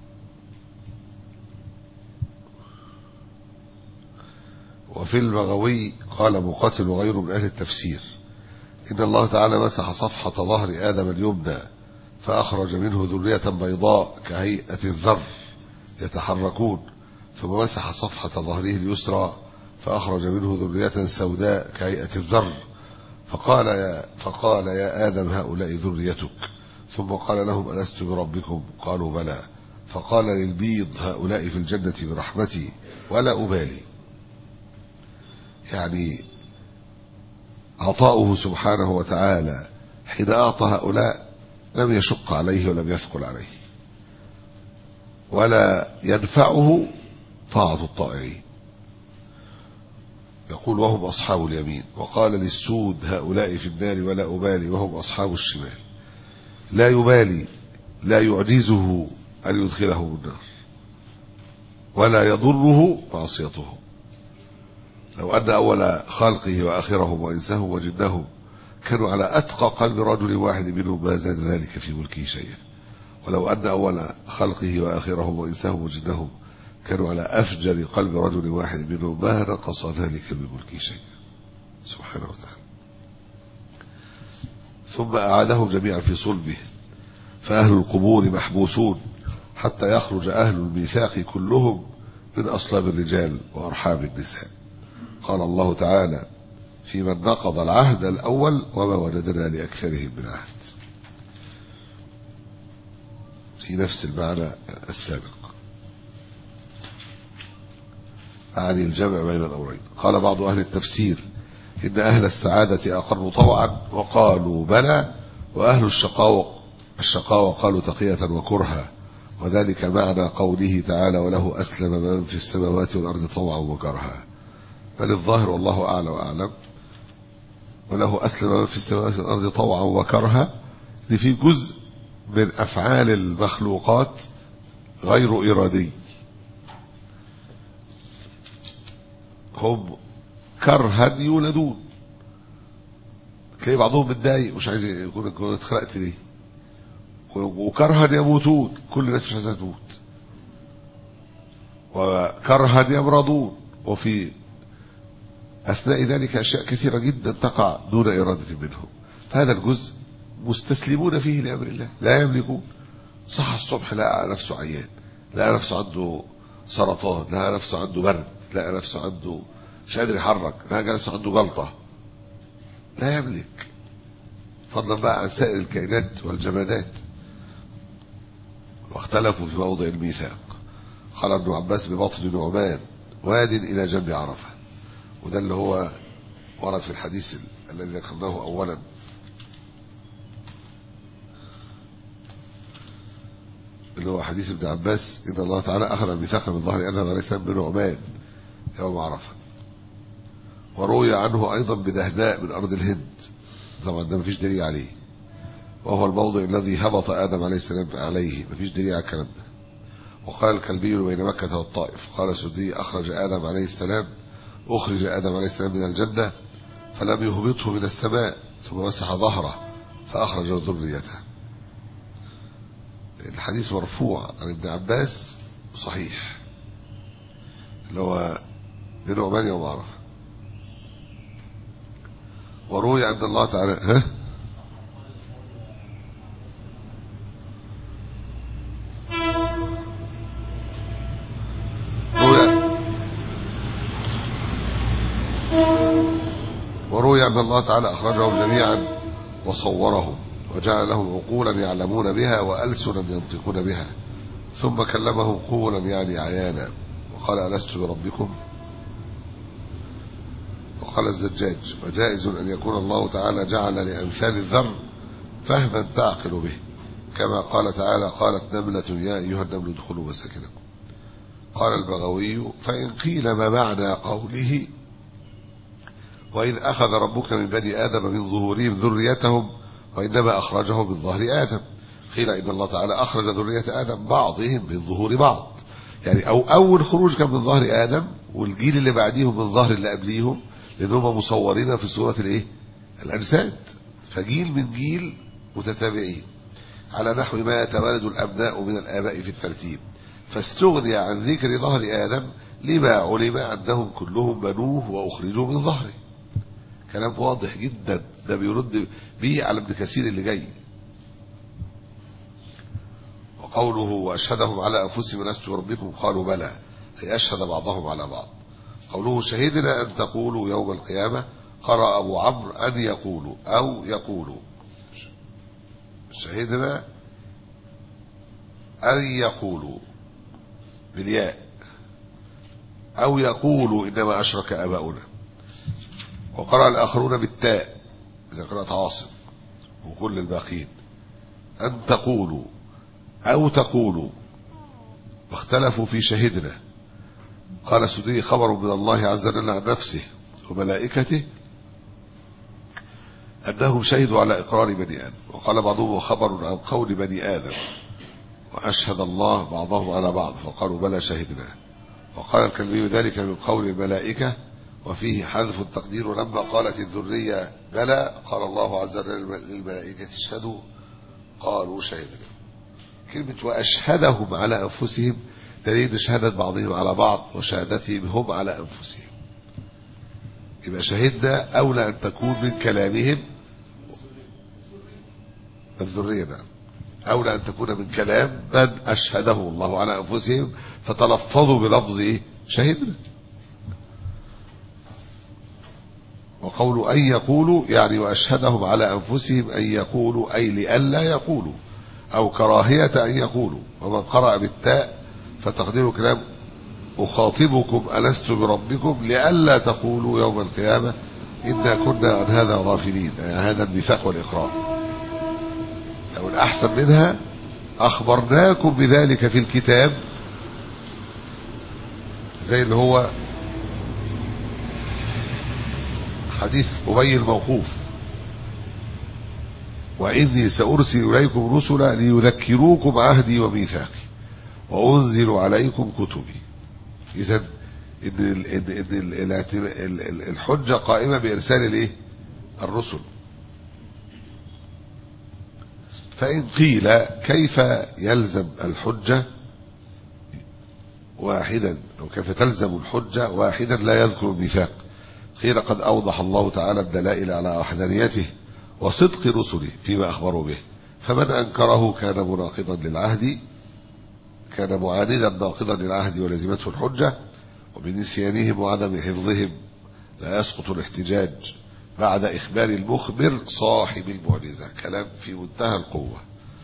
وفي البغوي قال مقاتل وغيره من أهل التفسير إن الله تعالى مسح صفحة ظهر آدم اليمنى فأخرج منه ذرية بيضاء كهيئة الذر يتحركون ثم مسح صفحة ظهره اليسرى فأخرج منه ذرية سوداء كهيئة الذر فقال يا, فقال يا آدم هؤلاء ذريتك ثم قال لهم ألست بربكم قالوا بلى فقال للبيض هؤلاء في الجنة برحمتي ولا أبالي يعني عطاؤه سبحانه وتعالى حين أعطى هؤلاء لم يشق عليه ولم يثقل عليه ولا ينفعه طاعة الطائعين يقول وهم أصحاب اليمين وقال للسود هؤلاء في النار ولا أبالي وهم أصحاب الشمال لا يبالي لا يعجزه أن يدخله النار ولا يضره معصيته لو أن أول خلقه وآخرهم وإنسهم وجنهم كانوا على أتقى قلب رجل واحد منهم ما زاد ذلك في ملكه شيئا ولو أن أول خلقه وآخرهم وإنسهم وجنهم كانوا على أفجر قلب رجل واحد منهم ما نقص ذلك من ملكه شيئا سبحانه وتعالى ثم أعادهم جميعا في صلبه فأهل القبور محبوسون حتى يخرج أهل الميثاق كلهم من أصلاب الرجال وأرحام النساء قال الله تعالى في من نقض العهد الأول وما وجدنا لأكثرهم من عهد في نفس المعنى السابق أعني الجمع بين الأمرين قال بعض أهل التفسير إن أهل السعادة أقروا طوعا وقالوا بلى وأهل الشقاوة الشقاوة قالوا تقية وكرها وذلك معنى قوله تعالى وله أسلم من في السماوات والأرض طوعا وكرها بل الظاهر والله أعلى وأعلم وله أسلم من في السماوات والأرض طوعا وكرها إن في جزء من أفعال المخلوقات غير إرادي هم كرها يولدون تلاقي بعضهم متضايق مش عايز يكون اتخلقت ليه وكرها يموتون كل الناس مش عايزه تموت وكرها يمرضون وفي أثناء ذلك أشياء كثيرة جدا تقع دون إرادة منهم هذا الجزء مستسلمون فيه لأمر الله لا يملكون صح الصبح لقى نفسه عيان لقى نفسه عنده سرطان لقى نفسه عنده برد لقى نفسه عنده مش قادر يحرك لقى نفسه عنده جلطة لا يملك فضلا بقى عن سائر الكائنات والجمادات واختلفوا في موضع الميثاق قال ابن عباس ببطن نعمان واد إلى جنب عرفة وده اللي هو ورد في الحديث الذي ذكرناه أولا اللي هو حديث ابن عباس إن الله تعالى أخذ الميثاق من ظهر آدم عليه السلام بن نعمان يوم عرفة وروي عنه أيضا بدهناء من أرض الهند طبعا ده مفيش دليل عليه وهو الموضع الذي هبط آدم عليه السلام عليه مفيش دليل على الكلام ده وقال الكلبي بين مكة والطائف قال سدي أخرج آدم عليه السلام أخرج آدم عليه السلام من الجنة فلم يهبطه من السماء ثم مسح ظهره فأخرج ذريته الحديث مرفوع عن ابن عباس صحيح اللي هو بن عمان يوم عرفة وروي أن الله تعالى ها روي وروي أن الله تعالى أخرجهم جميعا وصورهم وجعل لهم عقولا يعلمون بها وألسنا ينطقون بها ثم كلمهم قولا يعني عيانا وقال ألست بربكم وقال الزجاج وجائز أن يكون الله تعالى جعل لأمثال الذر فهما تعقل به كما قال تعالى قالت نملة يا أيها النمل ادخلوا مساكنكم قال البغوي فإن قيل ما معنى قوله وإذ أخذ ربك من بني آدم من ظهورهم ذريتهم وإنما أخرجهم من ظهر آدم قيل إن الله تعالى أخرج ذرية آدم بعضهم من ظهور بعض يعني أو أول خروج كان من ظهر آدم والجيل اللي بعديهم من ظهر اللي قبليهم لأنهم مصورين في صورة الإيه؟ الأجساد فجيل من جيل متتابعين على نحو ما يتوالد الأبناء من الآباء في الترتيب فاستغني عن ذكر ظهر آدم لما علم أنهم كلهم بنوه وأخرجوا من ظهره كلام واضح جدا ده بيرد به على ابن كثير اللي جاي وقوله وأشهدهم على أنفسهم لست بربكم قالوا بلى أي أشهد بعضهم على بعض قوله شهدنا أن تقولوا يوم القيامة قرأ أبو عمرو أن يقولوا أو يقولوا شهدنا أن يقولوا بالياء أو يقولوا إنما أشرك آباؤنا وقرأ الآخرون بالتاء إذا قرأت عاصم وكل الباقين أن تقولوا أو تقولوا واختلفوا في شهدنا قال السدي خبر من الله عز وجل عن نفسه وملائكته أنهم شهدوا على إقرار بني آدم وقال بعضهم خبر عن قول بني آدم وأشهد الله بعضهم على بعض فقالوا بلى شهدنا وقال الكلبي ذلك من قول الملائكة وفيه حذف التقدير ولما قالت الذرية بلى قال الله عز وجل للملائكة اشهدوا قالوا شهدنا كلمة وأشهدهم على أنفسهم دليل شهادة بعضهم على بعض وشهادتهم هم على أنفسهم يبقى شهدنا أولى أن تكون من كلامهم الذرية نعم أولى أن تكون من كلام من أشهده الله على أنفسهم فتلفظوا بلفظ إيه؟ شهدنا وقول أن يقولوا يعني وأشهدهم على أنفسهم أن يقولوا أي لئلا يقولوا أو كراهية أن يقولوا ومن قرأ بالتاء فتقدير كلام أخاطبكم ألست بربكم لئلا تقولوا يوم القيامة إنا كنا عن هذا غافلين يعني هذا الميثاق والإقرار أو الأحسن منها أخبرناكم بذلك في الكتاب زي اللي هو حديث أبي الموقوف وإني سأرسل إليكم رسلا ليذكروكم عهدي وميثاقي وأنزل عليكم كتبي إذا إن, ال إن, إن الحجة قائمة بإرسال الإيه؟ الرسل فإن قيل كيف يلزم الحجة واحدا أو كيف تلزم الحجة واحدا لا يذكر الميثاق قيل قد أوضح الله تعالى الدلائل على وحدانيته وصدق رسله فيما أخبروا به فمن أنكره كان مناقضا للعهد كان معاندا ناقضا للعهد ولزمته الحجة وبنسيانهم وعدم حفظهم لا يسقط الاحتجاج بعد إخبار المخبر صاحب المعجزة كلام في منتهى القوة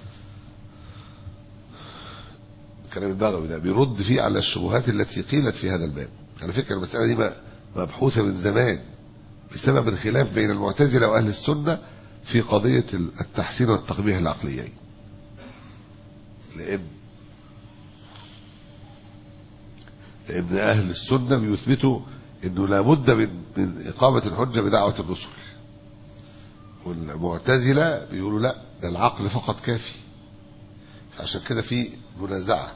كلام البغوي ده بيرد فيه على الشبهات التي قيلت في هذا الباب على فكرة المسألة دي مبحوثة من زمان بسبب الخلاف بين المعتزلة وأهل السنة في قضية التحسين والتقبيح العقليين لأن لأن أهل السنة بيثبتوا أنه لابد من, من إقامة الحجة بدعوة الرسل والمعتزلة بيقولوا لا ده العقل فقط كافي عشان كده في منازعة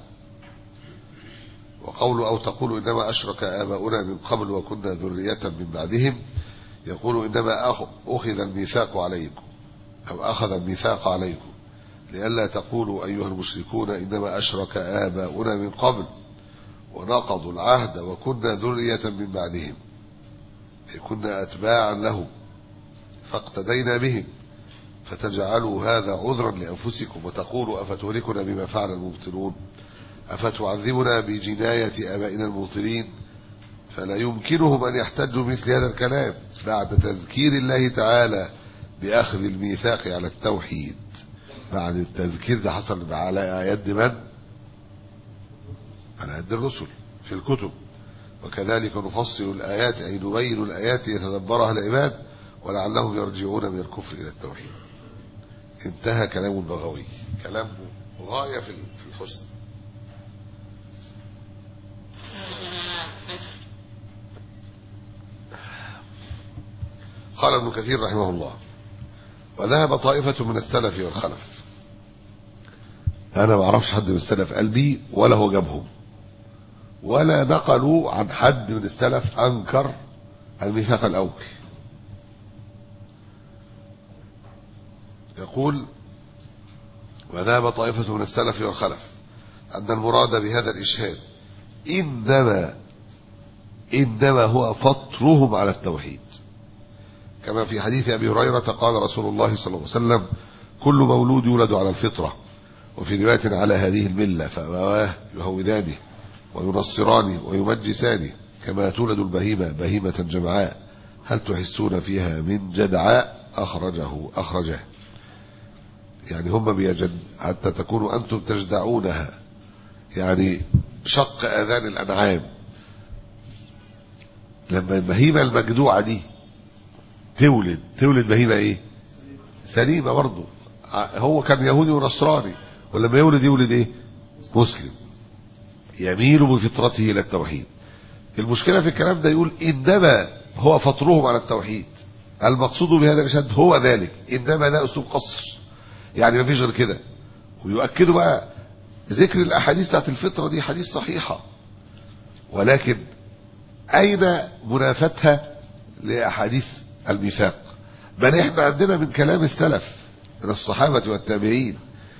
وقول أو تقول إنما أشرك آباؤنا من قبل وكنا ذرية من بعدهم يقول إنما أخذ الميثاق عليكم أو أخذ الميثاق عليكم لئلا تقولوا أيها المشركون إنما أشرك آباؤنا من قبل ونقضوا العهد وكنا ذرية من بعدهم أي كنا أتباعا له فاقتدينا بهم فتجعلوا هذا عذرا لأنفسكم وتقولوا أفتهلكنا بما فعل المبطلون أفتعذبنا بجناية آبائنا المبطلين فلا يمكنهم أن يحتجوا مثل هذا الكلام بعد تذكير الله تعالى بأخذ الميثاق على التوحيد بعد التذكير ده حصل على يد من؟ على يد الرسل في الكتب وكذلك نفصل الآيات أي نبين الآيات يتدبرها العباد ولعلهم يرجعون من الكفر إلى التوحيد انتهى كلام البغوي كلام غاية في الحسن قال ابن كثير رحمه الله وذهب طائفة من السلف والخلف أنا ما أعرفش حد من السلف قلبي ولا هو جابهم ولا نقلوا عن حد من السلف أنكر الميثاق الأول يقول وذهب طائفة من السلف والخلف أن المراد بهذا الإشهاد إنما إنما هو فطرهم على التوحيد كما في حديث أبي هريرة قال رسول الله صلى الله عليه وسلم كل مولود يولد على الفطرة وفي رواية على هذه الملة فأبواه يهودانه وينصرانه ويمجسانه كما تولد البهيمة بهيمة جمعاء هل تحسون فيها من جدعاء أخرجه أخرجه يعني هم بيجد حتى تكونوا أنتم تجدعونها يعني شق آذان الأنعام لما البهيمة المجدوعة دي تولد تولد بهيمة ايه سليمة برضه هو كان يهودي ونصراني ولما يولد يولد ايه مسلم يميل بفطرته الى التوحيد المشكلة في الكلام ده يقول انما هو فطرهم على التوحيد المقصود بهذا الاشهاد هو ذلك انما ده اسلوب قصر يعني ما فيش غير كده ويؤكدوا بقى ذكر الاحاديث بتاعت الفطره دي حديث صحيحه ولكن اين منافتها لاحاديث الميثاق بل احنا عندنا من كلام السلف من الصحابه والتابعين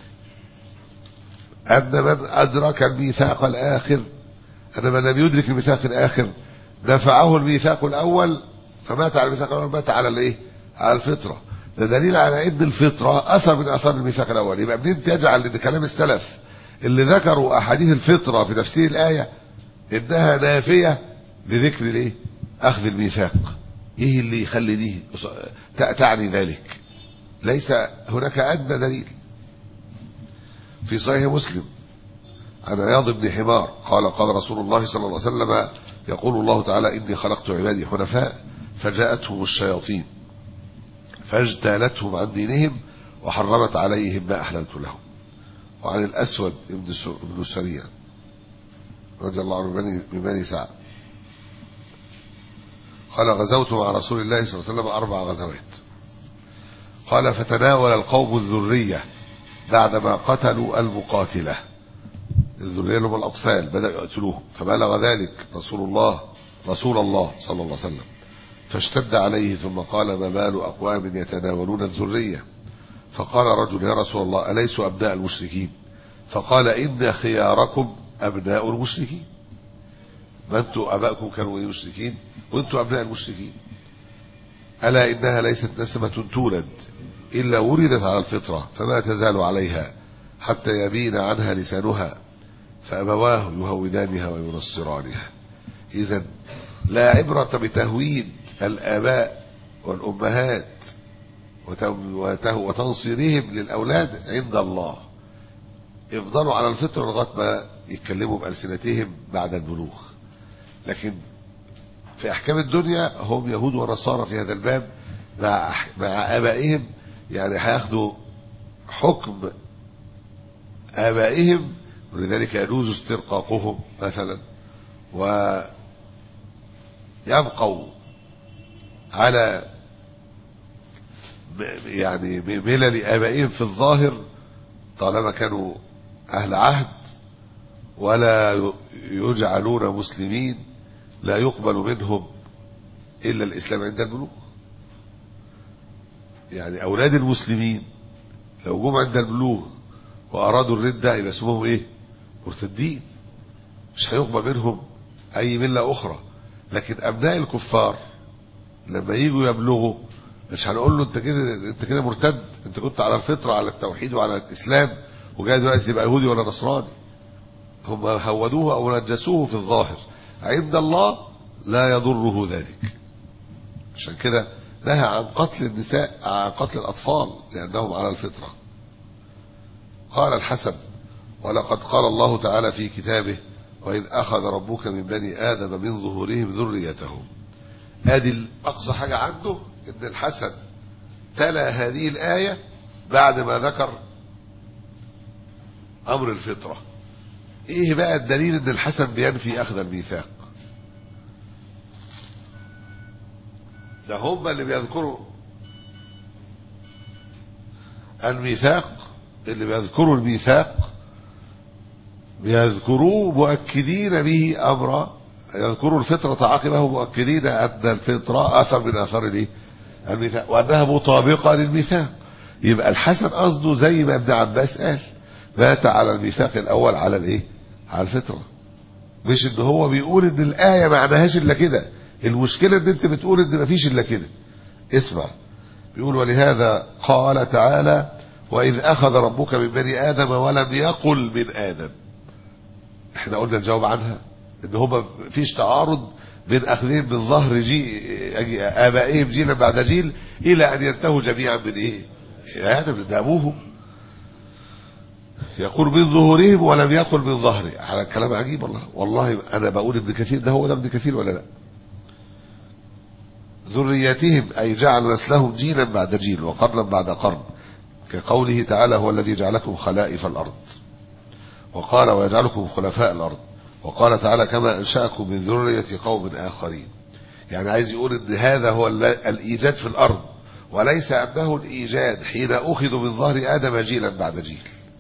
ان من ادرك الميثاق الاخر ان من لم يدرك الميثاق الاخر نفعه الميثاق الاول فمات على الميثاق الاول مات على الايه؟ على الفطره ده دليل على ان الفطره اثر من اثار الميثاق الاول يبقى منين تجعل ان كلام السلف اللي ذكروا احاديث الفطره في تفسير الايه انها نافيه لذكر الايه؟ اخذ الميثاق ايه اللي يخلي دي تعني ذلك؟ ليس هناك ادنى دليل في صحيح مسلم عن عياض بن حمار قال قال رسول الله صلى الله عليه وسلم يقول الله تعالى اني خلقت عبادي حنفاء فجاءتهم الشياطين فاجتالتهم عن دينهم وحرمت عليهم ما أحللت لهم وعن الأسود ابن سريع رضي الله عنه من بني سعد قال غزوت مع رسول الله صلى الله عليه وسلم أربع غزوات قال فتناول القوم الذرية بعدما قتلوا المقاتلة الذرية لهم الأطفال بدأوا يقتلوهم فبلغ ذلك رسول الله رسول الله صلى الله عليه وسلم فاشتد عليه ثم قال ما بال أقوام يتناولون الذرية فقال رجل يا رسول الله أليسوا أبناء المشركين فقال إن خياركم أبناء المشركين ما أنتم أباءكم كانوا مشركين وأنتم أبناء المشركين ألا إنها ليست نسمة تولد إلا ولدت على الفطرة فما تزال عليها حتى يبين عنها لسانها فأبواه يهودانها وينصرانها إذا لا عبرة بتهويد الآباء والأمهات وتنصيرهم للأولاد عند الله يفضلوا على الفطرة لغاية ما يتكلموا بألسنتهم بعد البلوغ لكن في أحكام الدنيا هم يهود ونصارى في هذا الباب مع مع آبائهم يعني هياخدوا حكم آبائهم ولذلك يجوز استرقاقهم مثلا ويبقوا على يعني ملل آبائهم في الظاهر طالما كانوا أهل عهد ولا يجعلون مسلمين لا يقبل منهم إلا الإسلام عند البلوغ يعني أولاد المسلمين لو جم عند البلوغ وأرادوا الردة يبقى اسمهم إيه مرتدين مش هيقبل منهم أي ملة أخرى لكن أبناء الكفار لما يجوا يبلغوا مش هنقول له انت كده انت كده مرتد انت كنت على الفطره على التوحيد وعلى الاسلام وجاي دلوقتي تبقى يهودي ولا نصراني هم هودوه او نجسوه في الظاهر عند الله لا يضره ذلك عشان كده نهى عن قتل النساء عن قتل الاطفال لانهم على الفطره قال الحسن ولقد قال الله تعالى في كتابه واذ اخذ ربك من بني ادم من ظهورهم ذريتهم ادي اقصى حاجه عنده ان الحسن تلا هذه الايه بعد ما ذكر امر الفطره ايه بقى الدليل ان الحسن بينفي اخذ الميثاق ده هم اللي بيذكروا الميثاق اللي بيذكروا الميثاق بيذكروه مؤكدين به امر يذكروا الفطرة عقبه مؤكدين أن الفطرة أثر من آثار الإيه؟ الميثاق وأنها مطابقة للميثاق يبقى الحسن قصده زي ما ابن عباس قال مات على الميثاق الأول على الإيه؟ على الفطرة مش إن هو بيقول إن الآية معناهاش إلا كده المشكلة إن أنت بتقول إن مفيش إلا كده اسمع بيقول ولهذا قال تعالى وإذ أخذ ربك من بني آدم ولم يقل من آدم احنا قلنا الجواب عنها ان هما فيش تعارض بين اخذهم من ظهر جي ابائهم جيلا بعد جيل الى ان ينتهوا جميعا من ايه؟ ادم ده ابوهم يقول من ظهورهم ولم يقل من ظهري على كلام عجيب والله والله انا بقول ابن كثير ده هو ده ابن كثير ولا لا؟ ذريتهم اي جعل نسلهم جيلا بعد جيل وقرنا بعد قرن كقوله تعالى هو الذي جعلكم خلائف الارض وقال ويجعلكم خلفاء الارض وقال تعالى كما انشاكم من ذريه قوم اخرين يعني عايز يقول ان هذا هو الايجاد في الارض وليس انه الايجاد حين اخذوا من ظهر ادم جيلا بعد جيل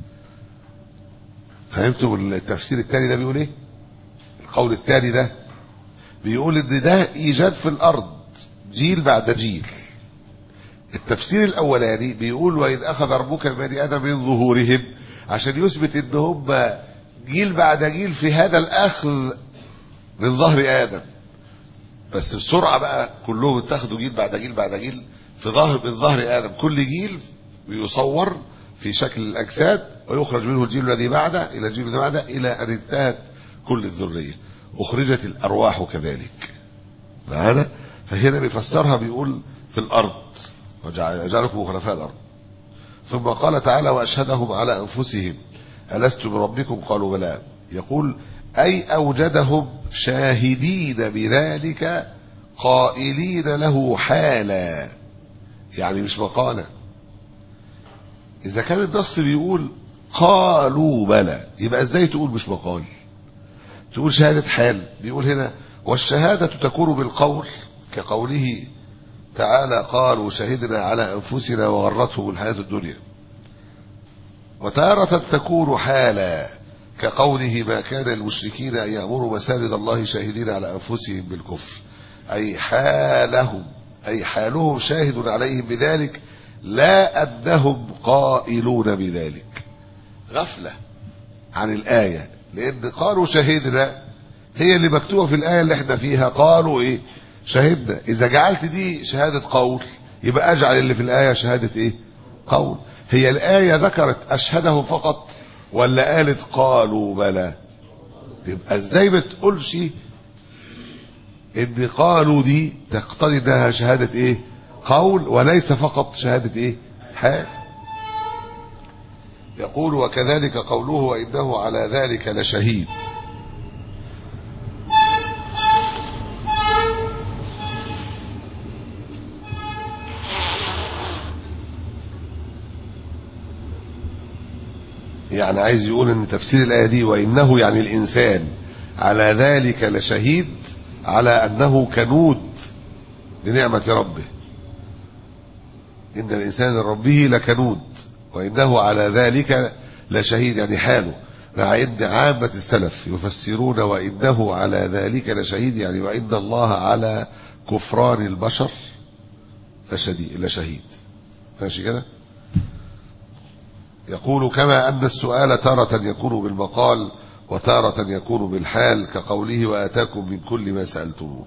فهمتم التفسير الثاني ده بيقول ايه القول الثاني ده بيقول ان ده ايجاد في الارض جيل بعد جيل التفسير الاولاني بيقول واذ اخذ ربك من بني ادم من ظهورهم عشان يثبت ان هم جيل بعد جيل في هذا الاخذ من ظهر ادم بس بسرعه بقى كلهم اتخذوا جيل بعد جيل بعد جيل في ظهر من ظهر ادم كل جيل بيصور في شكل الاجساد ويخرج منه الجيل الذي بعده الى الجيل الذي بعده الى ان انتهت كل الذريه اخرجت الارواح كذلك معانا فهنا بيفسرها بيقول في الارض وجعلكم خلفاء الارض ثم قال تعالى واشهدهم على انفسهم ألست بربكم قالوا بلى يقول أي أوجدهم شاهدين بذلك قائلين له حالا يعني مش مقالا إذا كان النص بيقول قالوا بلى يبقى ازاي تقول مش مقال تقول شهادة حال بيقول هنا والشهادة تكون بالقول كقوله تعالى قالوا شهدنا على أنفسنا وغرتهم الحياة الدنيا وتارة تكون حالا كقوله ما كان المشركين أن يأمروا مساجد الله شاهدين على أنفسهم بالكفر أي حالهم أي حالهم شاهد عليهم بذلك لا أنهم قائلون بذلك غفلة عن الآية لأن قالوا شهدنا هي اللي مكتوبة في الآية اللي احنا فيها قالوا إيه شهدنا إذا جعلت دي شهادة قول يبقى أجعل اللي في الآية شهادة إيه قول هي الآية ذكرت أشهده فقط ولا قالت قالوا بلى يبقى ازاي ما تقولش ان قالوا دي تقتضي انها شهادة ايه قول وليس فقط شهادة ايه حال يقول وكذلك قوله وإنه على ذلك لشهيد يعني عايز يقول ان تفسير الآية دي وإنه يعني الإنسان على ذلك لشهيد على أنه كنود لنعمة ربه إن الإنسان لربه لكنود وإنه على ذلك لشهيد يعني حاله مع إن عامة السلف يفسرون وإنه على ذلك لشهيد يعني وإن الله على كفران البشر لشديد لشهيد ماشي كده يقول كما أن السؤال تارة يكون بالمقال وتارة يكون بالحال كقوله وآتاكم من كل ما سألتموه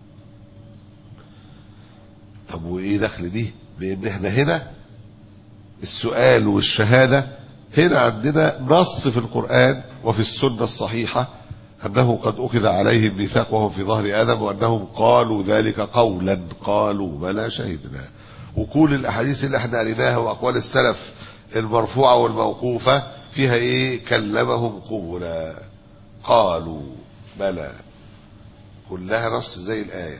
طب وإيه دخل دي بأن احنا هنا السؤال والشهادة هنا عندنا نص في القرآن وفي السنة الصحيحة أنه قد أخذ عليهم ميثاق وهم في ظهر آدم وأنهم قالوا ذلك قولا قالوا بلى شهدنا وكل الأحاديث اللي احنا قريناها وأقوال السلف المرفوعة والموقوفة فيها إيه كلمهم قولا قالوا بلى كلها نص زي الآية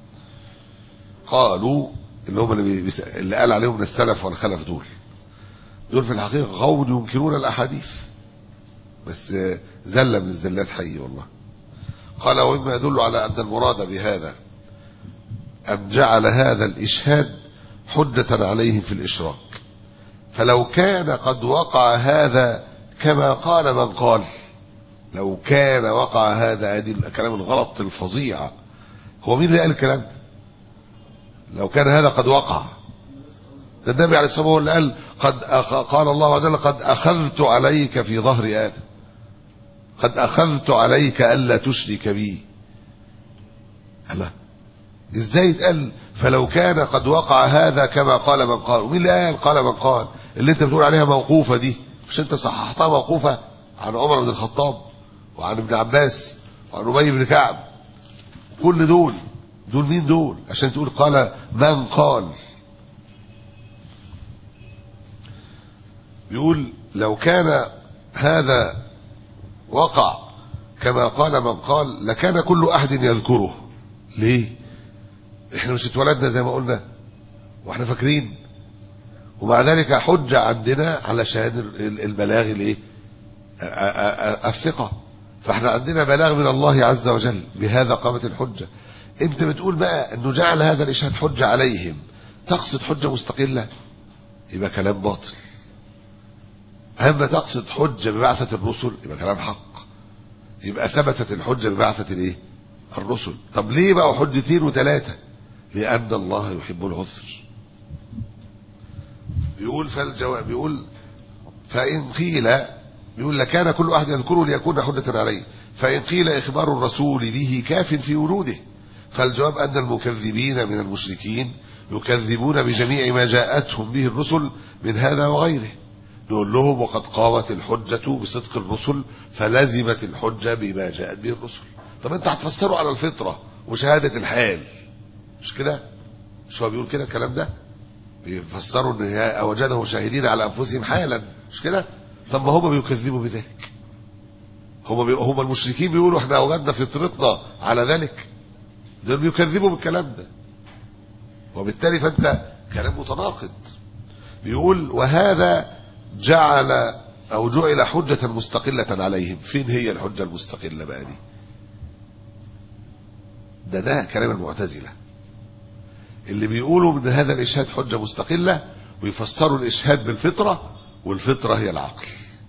قالوا اللي هم اللي, بيس... اللي قال عليهم من السلف والخلف دول دول في الحقيقة قوم ينكرون الأحاديث بس زلة من الزلات حي والله قال ومما يدل على أن المراد بهذا أن جعل هذا الإشهاد حجة عليهم في الإشراك فلو كان قد وقع هذا كما قال من قال لو كان وقع هذا هذه الكلام الغلط الفظيع هو مين اللي قال الكلام ده لو كان هذا قد وقع ده النبي عليه الصلاه والسلام قال قد أخ... قال الله عز وجل قد اخذت عليك في ظهر ادم قد اخذت عليك الا تشرك بي الله ازاي يتقال فلو كان قد وقع هذا كما قال من قال ومين اللي قال قال من قال اللي انت بتقول عليها موقوفه دي مش انت صححتها موقوفه عن عمر بن الخطاب وعن ابن عباس وعن ابي بن كعب كل دول دول مين دول عشان تقول قال من قال بيقول لو كان هذا وقع كما قال من قال لكان كل احد يذكره ليه احنا مش اتولدنا زي ما قلنا واحنا فاكرين ومع ذلك حجة عندنا علشان البلاغ الايه الثقة فاحنا عندنا بلاغ من الله عز وجل بهذا قامت الحجة انت بتقول بقى انه جعل هذا الاشهاد حجة عليهم تقصد حجة مستقلة يبقى كلام باطل اما تقصد حجة ببعثة الرسل يبقى كلام حق يبقى ثبتت الحجة ببعثة الايه الرسل طب ليه بقى حجتين وثلاثة لأن الله يحب العذر بيقول فالجواب بيقول فإن قيل بيقول لكان كل أحد يذكره ليكون حجة عليه فإن قيل إخبار الرسول به كاف في وجوده فالجواب أن المكذبين من المشركين يكذبون بجميع ما جاءتهم به الرسل من هذا وغيره نقول لهم وقد قامت الحجة بصدق الرسل فلزمت الحجة بما جاءت به الرسل طب انت هتفسره على الفطرة وشهادة الحال مش كده مش هو بيقول كده الكلام ده بيفسروا ان وجده شاهدين على انفسهم حالا مش كده طب ما هم بيكذبوا بذلك هم بي... هم المشركين بيقولوا احنا وجدنا فطرتنا على ذلك دول بيكذبوا بالكلام ده وبالتالي فانت كلام متناقض بيقول وهذا جعل او جعل حجة مستقلة عليهم فين هي الحجة المستقلة بقى دي ده ده كلام المعتزلة اللي بيقولوا ان هذا الاشهاد حجة مستقلة ويفسروا الاشهاد بالفطرة والفطرة هي العقل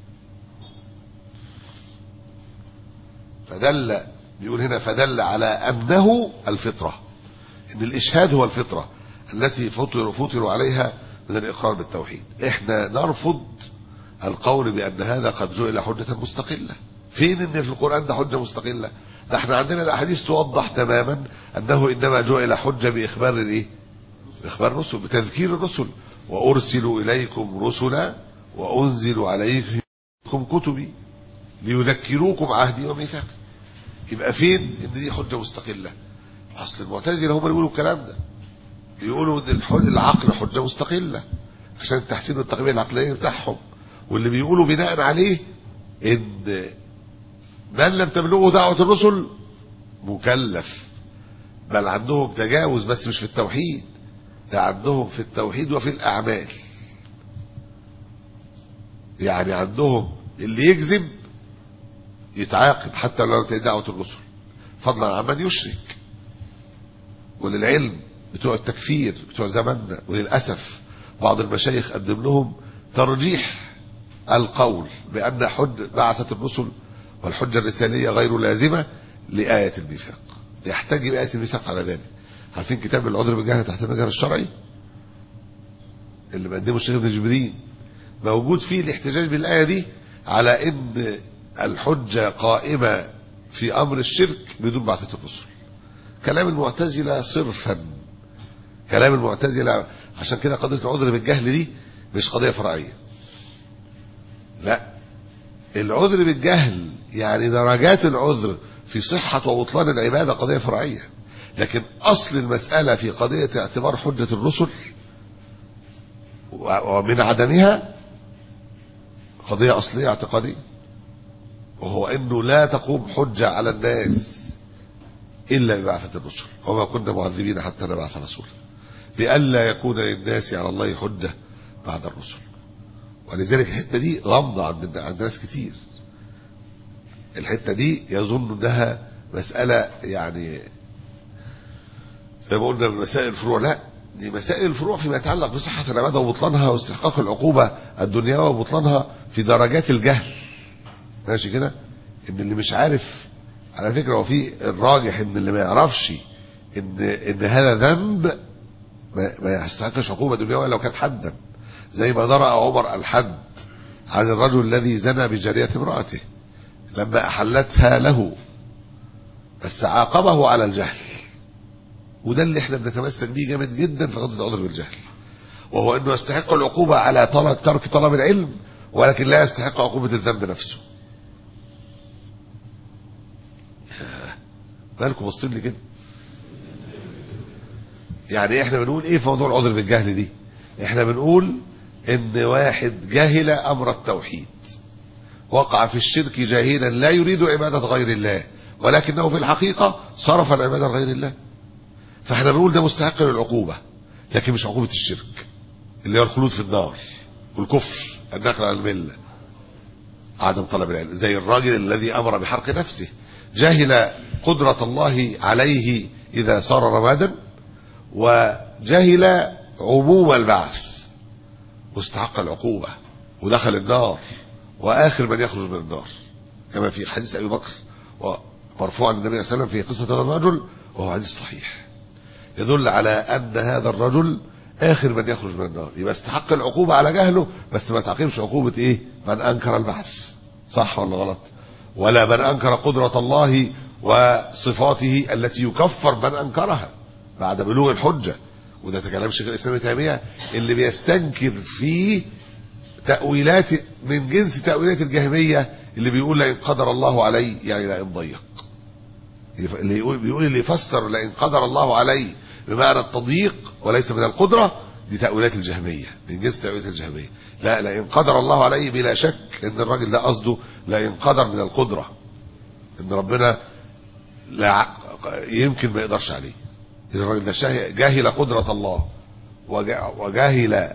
فدل بيقول هنا فدل على انه الفطرة ان الاشهاد هو الفطرة التي فطروا فطروا عليها من الاقرار بالتوحيد احنا نرفض القول بان هذا قد جعل حجة مستقلة فين ان في القرآن ده حجة مستقلة ده احنا عندنا الاحاديث توضح تماما انه انما جعل حجة باخبار الايه باخبار الرسل بتذكير الرسل وارسلوا اليكم رسلا وانزلوا عليكم كتبي ليذكروكم عهدي وميثاقي يبقى فين ان دي حجة مستقلة اصل المعتزلة هم اللي بيقولوا الكلام ده بيقولوا ان الحل العقل حجة مستقلة عشان التحسين والتقوية العقلية بتاعهم واللي بيقولوا بناء عليه ان من لم تبلغه دعوة الرسل مكلف بل عندهم تجاوز بس مش في التوحيد ده عندهم في التوحيد وفي الأعمال يعني عندهم اللي يكذب يتعاقب حتى لو لم دعوة الرسل فضلا عن من يشرك وللعلم بتوع التكفير بتوع زماننا وللأسف بعض المشايخ قدم لهم ترجيح القول بأن حج بعثة الرسل والحجة الرسالية غير لازمة لآية الميثاق يحتاج بآية الميثاق على ذلك عارفين كتاب العذر بالجهل تحت المجهر الشرعي اللي مقدمه الشيخ ابن جبرين موجود فيه الاحتجاج بالآية دي على ان الحجة قائمة في أمر الشرك بدون بعثة الرسل كلام المعتزلة صرفا كلام المعتزلة عشان كده قضية العذر بالجهل دي مش قضية فرعية لا العذر بالجهل يعني درجات العذر في صحة وبطلان العبادة قضية فرعية لكن أصل المسألة في قضية اعتبار حجة الرسل ومن عدمها قضية أصلية اعتقادية وهو أنه لا تقوم حجة على الناس إلا ببعثة الرسل وما كنا معذبين حتى نبعث رسولا لئلا يكون للناس على الله حجة بعد الرسل ولذلك الحتة دي غامضة عند عند ناس كتير الحتة دي يظن انها مسألة يعني زي ما قلنا من مسائل الفروع لا دي مسائل الفروع فيما يتعلق بصحة العبادة وبطلانها واستحقاق العقوبة الدنيوية وبطلانها في درجات الجهل ماشي كده ان اللي مش عارف على فكرة هو في الراجح ان اللي ما يعرفش ان ان هذا ذنب ما, ما يستحقش عقوبة دنيوية لو كانت حدا زي ما درأ عمر الحد عن الرجل الذي زنى بجارية امرأته لما أحلتها له بس عاقبه على الجهل وده اللي احنا بنتمسك بيه جامد جدا في قضيه العذر بالجهل وهو انه يستحق العقوبه على ترك ترك طلب العلم ولكن لا يستحق عقوبه الذنب نفسه مالكم باصين لي كده يعني احنا بنقول ايه في موضوع العذر بالجهل دي احنا بنقول ان واحد جهل امر التوحيد وقع في الشرك جاهلا لا يريد عباده غير الله ولكنه في الحقيقه صرف العباده لغير الله فاحنا بنقول ده مستحق للعقوبة لكن مش عقوبة الشرك اللي هو الخلود في النار والكفر النقل على الملة عدم طلب العلم زي الراجل الذي أمر بحرق نفسه جاهل قدرة الله عليه إذا صار رمادا وجهل عموم البعث واستحق العقوبة ودخل النار وآخر من يخرج من النار كما في حديث أبي بكر ومرفوع عن النبي صلى الله عليه وسلم في قصة هذا الرجل وهو حديث صحيح يدل على أن هذا الرجل آخر من يخرج من النار يبقى استحق العقوبة على جهله بس ما تعقيبش عقوبة إيه من أنكر البحث صح ولا غلط ولا من أنكر قدرة الله وصفاته التي يكفر من أنكرها بعد بلوغ الحجة وده كلام شيخ الإسلام تيمية اللي بيستنكر فيه تأويلات من جنس تأويلات الجهمية اللي بيقول لئن قدر الله علي يعني لئن ضيق اللي يقول بيقول اللي يفسر لئن قدر الله علي بمعنى التضييق وليس من القدرة دي تأويلات الجهمية من جنس تأويلات الجهمية لا لئن قدر الله عليه بلا شك ان الراجل ده قصده لئن قدر من القدرة ان ربنا لا يمكن ما يقدرش عليه إذا الراجل ده جاهل قدرة الله وجاهل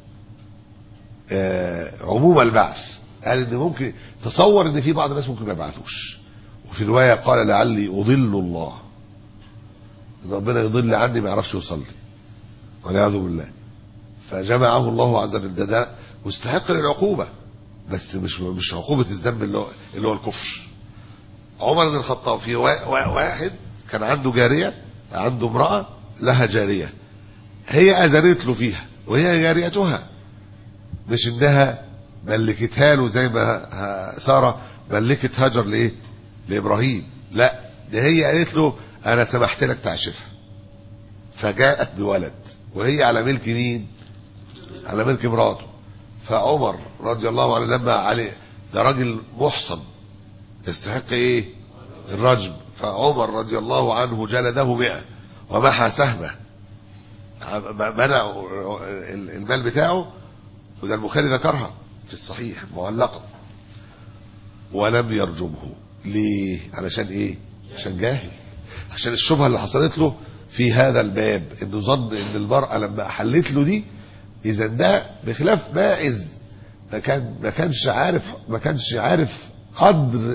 عموم البعث قال ان ممكن تصور ان في بعض الناس ممكن ما يبعثوش وفي رواية قال لعلي أضل الله ربنا يضل عني ما يعرفش يصلي والعياذ بالله فجمعه الله عز وجل ده, ده مستحق للعقوبة بس مش مش عقوبة الذنب اللي هو اللي هو الكفر عمر بن الخطاب في واحد كان عنده جارية عنده امرأة لها جارية هي أذنت له فيها وهي جاريتها مش انها ملكتها له زي ما سارة ملكت هاجر لايه لابراهيم لا ده هي قالت له انا سمحت لك تعشفها فجاءت بولد وهي على ملك مين على ملك مراته فعمر رضي الله عنه لما عليه ده راجل محصن يستحق ايه الرجم فعمر رضي الله عنه جلده مئة ومحى سهمه منع المال بتاعه وده البخاري ذكرها في الصحيح معلقا ولم يرجمه ليه علشان ايه عشان جاهل عشان الشبهه اللي حصلت له في هذا الباب انه ظن ان المراه لما احلت له دي اذا ده بخلاف ماعز ما كان ما كانش عارف ما كانش عارف قدر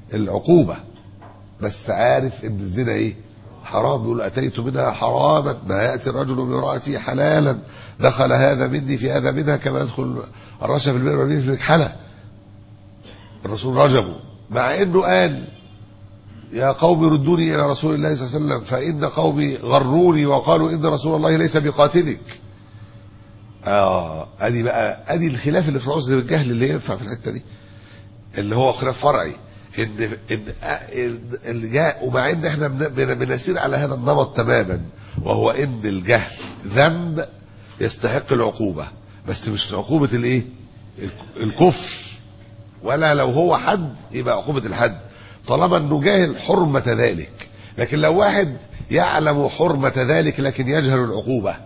العقوبة بس عارف ان الزنا ايه حرام يقول اتيت منها حراما ما ياتي الرجل بامراته حلالا دخل هذا مني في هذا منها كما يدخل الرشا في البئر والمين في المكحله الرسول رجمه مع انه قال يا قوم ردوني الى رسول الله صلى الله عليه وسلم فان قومي غروني وقالوا ان رسول الله ليس بقاتلك اه ادي بقى ادي الخلاف اللي في عذر الجهل اللي ينفع في الحته دي اللي هو خلاف فرعي ان ان اللي جاء ومع ان احنا بن- بن- بنسير على هذا النمط تماما وهو ان الجهل ذنب يستحق العقوبه بس مش عقوبه الايه؟ الك- الكفر ولا لو هو حد يبقى عقوبه الحد طالما انه جاهل حرمه ذلك لكن لو واحد يعلم حرمه ذلك لكن يجهل العقوبه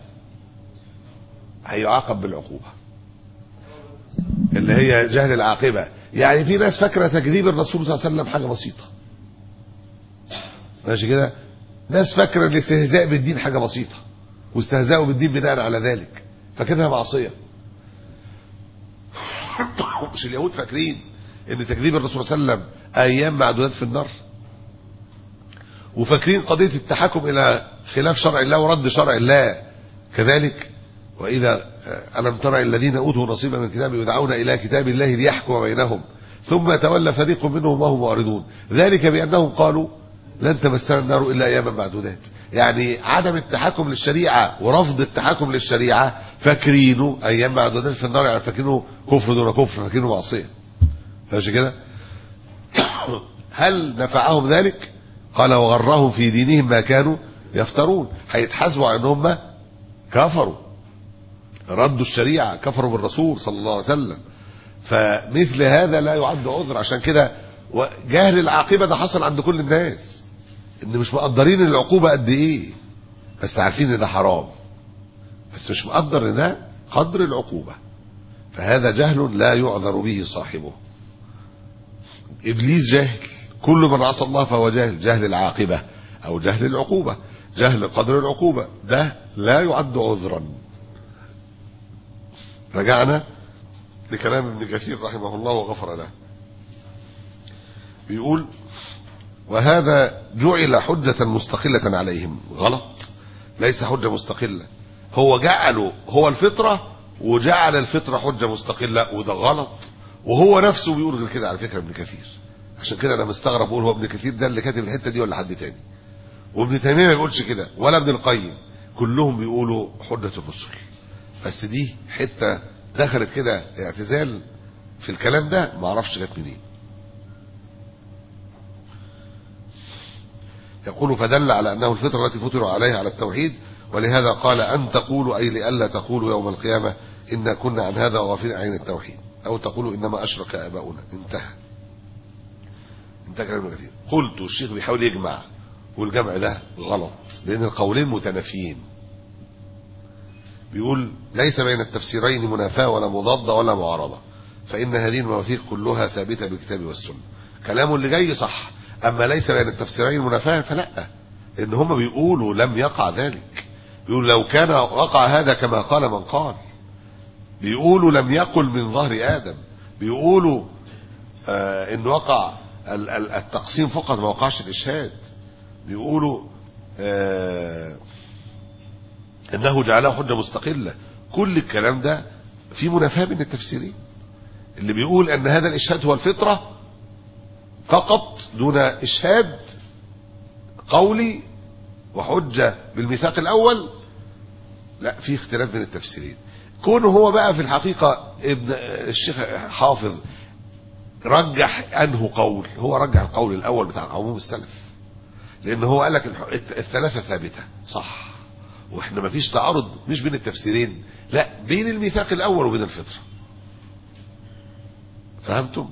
هيعاقب بالعقوبه اللي هي جهل العاقبه يعني في ناس فاكره تكذيب الرسول صلى الله عليه وسلم حاجه بسيطه ماشي كده ناس فاكره الاستهزاء بالدين حاجه بسيطه واستهزاءه بالدين بناء على ذلك فاكرها معصيه مش اليهود فاكرين ان تكذيب الرسول صلى الله عليه وسلم ايام معدودات في النار وفاكرين قضيه التحكم الى خلاف شرع الله ورد شرع الله كذلك واذا آه، الم تر الذين اوتوا نصيبا من الكتاب يدعون الى كتاب الله ليحكم بينهم ثم يتولى فريق منهم وهم معرضون ذلك بانهم قالوا لن تمسنا النار الا اياما معدودات يعني عدم التحكم للشريعه ورفض التحكم للشريعه فاكرينه ايام معدودات في النار يعني فاكرينه كفر دون كفر فاكرينه معصيه ماشي كده هل نفعهم ذلك قال وغرهم في دينهم ما كانوا يفترون هيتحاسبوا على ان هم كفروا ردوا الشريعه كفروا بالرسول صلى الله عليه وسلم فمثل هذا لا يعد عذر عشان كده جهل العاقبه ده حصل عند كل الناس ان مش مقدرين العقوبه قد ايه بس عارفين ان ده حرام بس مش مقدر ان ده قدر العقوبه فهذا جهل لا يعذر به صاحبه ابليس جاهل كل من عصى الله فهو جاهل جهل العاقبه او جهل العقوبه جهل قدر العقوبه ده لا يعد عذرا رجعنا لكلام ابن كثير رحمه الله وغفر له بيقول وهذا جعل حجة مستقلة عليهم غلط ليس حجة مستقلة هو جعله هو الفطرة وجعل الفطرة حجة مستقلة وده غلط وهو نفسه بيقول غير كده على فكرة ابن كثير عشان كده انا مستغرب بقول هو ابن كثير ده اللي كاتب الحتة دي ولا حد تاني وابن تيمية ما بيقولش كده ولا ابن القيم كلهم بيقولوا حجة الرسل بس دي حتة دخلت كده اعتزال في الكلام ده ما اعرفش جت منين يقول فدل على انه الفطره التي فطروا عليها على التوحيد ولهذا قال ان تقولوا اي لئلا تقولوا يوم القيامه انا كنا عن هذا وغافلين عن التوحيد او تقولوا انما اشرك اباؤنا انتهى انتهى كلام ابن كثير قلت الشيخ بيحاول يجمع والجمع ده غلط لان القولين متنافيين بيقول ليس بين التفسيرين منافاة ولا مضادة ولا معارضة فإن هذه المواثيق كلها ثابتة بالكتاب والسنة كلامه اللي جاي صح أما ليس بين التفسيرين منافاة فلا إن هم بيقولوا لم يقع ذلك بيقول لو كان وقع هذا كما قال من قال بيقولوا لم يقل من ظهر آدم بيقولوا آه إن وقع ال- ال- التقسيم فقط ما وقعش الإشهاد بيقولوا آه انه جعله حجه مستقله كل الكلام ده في منافاه بين التفسيرين اللي بيقول ان هذا الاشهاد هو الفطره فقط دون اشهاد قولي وحجه بالميثاق الاول لا في اختلاف بين التفسيرين كونه هو بقى في الحقيقه ابن الشيخ حافظ رجح انه قول هو رجح القول الاول بتاع عموم السلف لان هو قال لك الح- الثلاثه ثابته صح واحنا ما فيش تعارض مش بين التفسيرين لا بين الميثاق الاول وبين الفطره فهمتم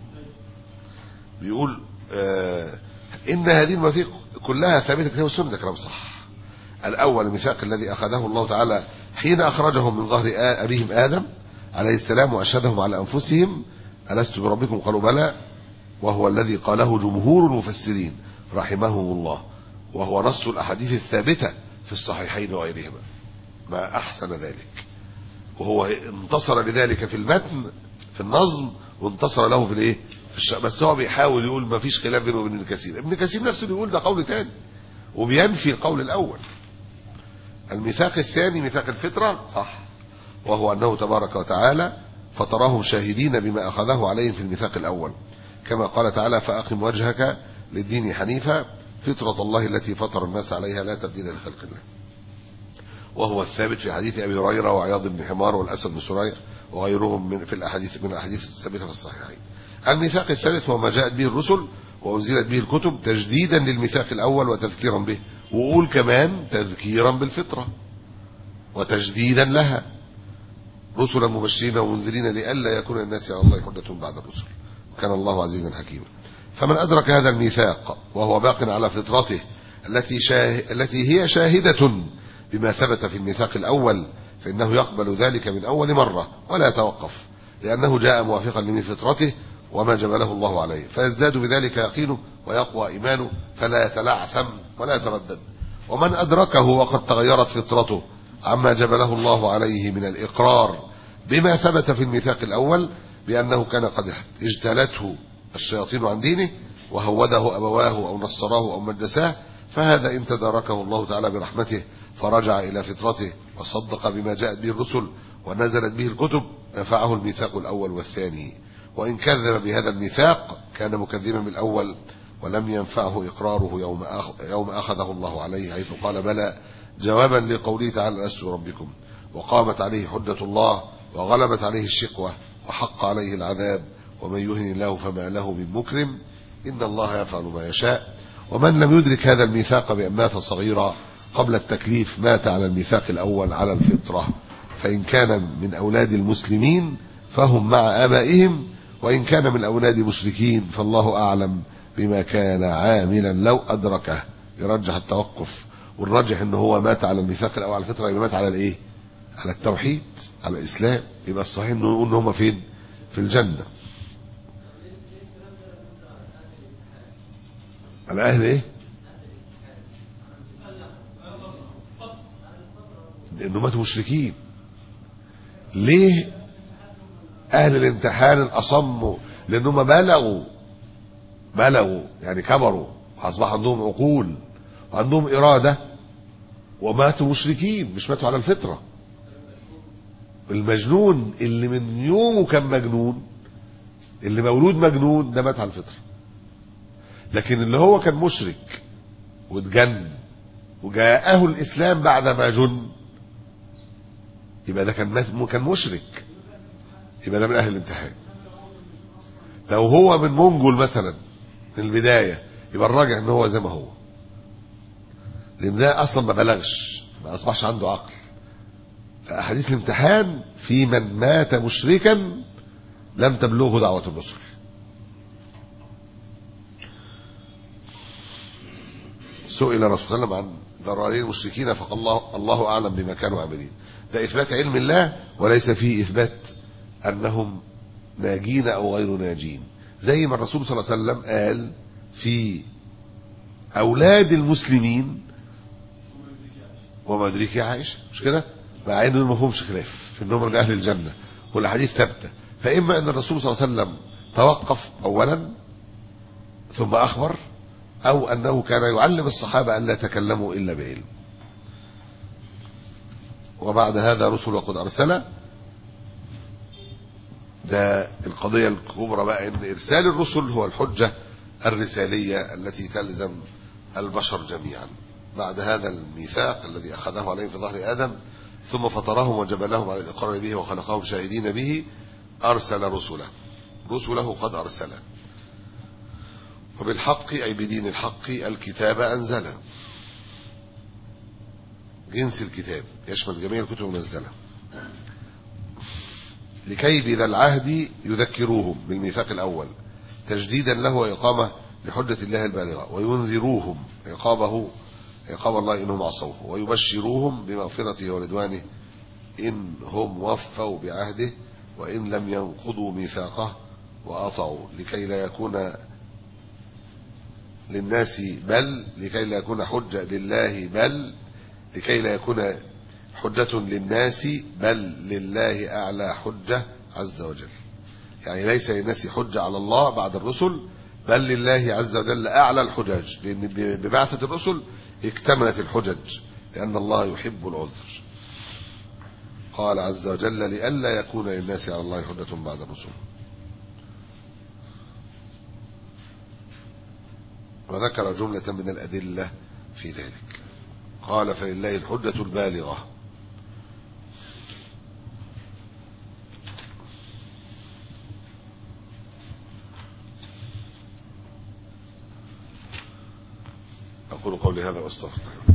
بيقول آه ان هذه المواثيق كلها ثابته كتاب السنه ده كلام صح الاول الميثاق الذي اخذه الله تعالى حين اخرجهم من ظهر آ- ابيهم ادم عليه السلام واشهدهم على انفسهم الست بربكم قالوا بلى وهو الذي قاله جمهور المفسرين رحمهم الله وهو نص الاحاديث الثابته في الصحيحين وغيرهما ما احسن ذلك وهو انتصر لذلك في المتن في النظم وانتصر له في الايه في الش... بس هو بيحاول يقول ما فيش خلاف بينه وبين ابن كثير ابن كثير نفسه بيقول ده قول تاني وبينفي القول الاول الميثاق الثاني ميثاق الفطره صح وهو انه تبارك وتعالى فطرهم شاهدين بما اخذه عليهم في الميثاق الاول كما قال تعالى فاقم وجهك للدين حنيفا فطره الله التي فطر الناس عليها لا تبديل لخلق الله وهو الثابت في حديث ابي هريره وعياض بن حمار والاسد بن سريع وغيرهم من في الاحاديث من الاحاديث الثابته في الصحيحين. الميثاق الثالث هو ما جاءت به الرسل وانزلت به الكتب تجديدا للميثاق الاول وتذكيرا به وقول كمان تذكيرا بالفطره وتجديدا لها رسلا مبشرين ومنذرين لئلا يكون الناس على الله حجة بعد الرسل وكان الله عزيزا حكيما فمن أدرك هذا الميثاق وهو باق على فطرته التي شاه... التي هي شاهدة بما ثبت في الميثاق الأول فإنه يقبل ذلك من أول مرة ولا يتوقف لأنه جاء موافقا لمن فطرته وما جبله الله عليه فيزداد بذلك يقينه ويقوى إيمانه فلا يتلعثم ولا يتردد ومن أدركه وقد تغيرت فطرته عما جبله الله عليه من الإقرار بما ثبت في الميثاق الأول بأنه كان قد اجتالته الشياطين عن دينه وهوده أبواه أو نصراه أو مجساه فهذا إن تداركه الله تعالى برحمته فرجع إلى فطرته وصدق بما جاءت به الرسل ونزلت به الكتب نفعه الميثاق الأول والثاني وإن كذب بهذا الميثاق كان مكذبا بالأول ولم ينفعه إقراره يوم يوم أخذه الله عليه حيث قال بلى جوابا لقوله تعالى لست ربكم وقامت عليه حجة الله وغلبت عليه الشقوة وحق عليه العذاب ومن يهن الله فما له من مكرم إن الله يفعل ما يشاء ومن لم يدرك هذا الميثاق بأن مات صغيرا قبل التكليف مات على الميثاق الأول على الفطرة فإن كان من أولاد المسلمين فهم مع آبائهم وإن كان من أولاد مشركين فالله أعلم بما كان عاملا لو أدركه يرجح التوقف والراجح ان هو مات على الميثاق الاول على الفطره يبقى مات على الايه؟ على التوحيد على الاسلام يبقى الصحيح انه نقول ان هم فين؟ في الجنه. على اهل ايه؟ لانه ماتوا مشركين. ليه اهل الامتحان الاصم لانهم بلغوا بلغوا يعني كبروا واصبح عندهم عقول وعندهم إرادة وماتوا مشركين مش ماتوا على الفطرة المجنون اللي من يومه كان مجنون اللي مولود مجنون ده مات على الفطرة لكن اللي هو كان مشرك واتجن وجاءه الإسلام بعد ما جن يبقى ده كان كان مشرك يبقى ده من أهل الامتحان لو هو من منجل مثلا من البداية يبقى الراجع ان هو زي ما هو لان ده اصلا ما بلغش ما اصبحش عنده عقل فاحاديث الامتحان في من مات مشركا لم تبلغه دعوه الرسل سئل الرسول صلى الله عليه وسلم عن ضراري المشركين فقال الله الله اعلم بما كانوا عاملين ده اثبات علم الله وليس فيه اثبات انهم ناجين او غير ناجين زي ما الرسول صلى الله عليه وسلم قال في اولاد المسلمين وما ادريك يا عائشه مش كده مع ان ما فيهمش خلاف في انهم من اهل الجنه والاحاديث ثابته فاما ان الرسول صلى الله عليه وسلم توقف اولا ثم اخبر او انه كان يعلم الصحابه ان لا يتكلموا الا بعلم وبعد هذا رسل وقد ارسل ده القضيه الكبرى بقى ان ارسال الرسل هو الحجه الرساليه التي تلزم البشر جميعا بعد هذا الميثاق الذي أخذه عليهم في ظهر آدم ثم فطرهم وجبلهم على الإقرار به وخلقهم شاهدين به أرسل رسله رسله قد أرسل وبالحق أي بدين الحق الكتاب أنزل جنس الكتاب يشمل جميع الكتب المنزلة لكي بذا العهد يذكروهم بالميثاق الأول تجديدا له وإقامة لحجة الله البالغة وينذروهم عقابه عقاب الله إنهم عصوه ويبشروهم بمغفرته ورضوانه إن هم وفوا بعهده وإن لم ينقضوا ميثاقه وأطعوا لكي لا يكون للناس بل لكي لا يكون حجة لله بل لكي لا يكون حجة للناس بل لله أعلى حجة عز وجل يعني ليس للناس حجة على الله بعد الرسل بل لله عز وجل أعلى الحجاج لأن ببعثة الرسل اكتملت الحجج لأن الله يحب العذر قال عز وجل لئلا يكون للناس على الله حجة بعد الرسل وذكر جملة من الأدلة في ذلك قال فلله الحجة البالغة أقول قولي هذا واستغفر الله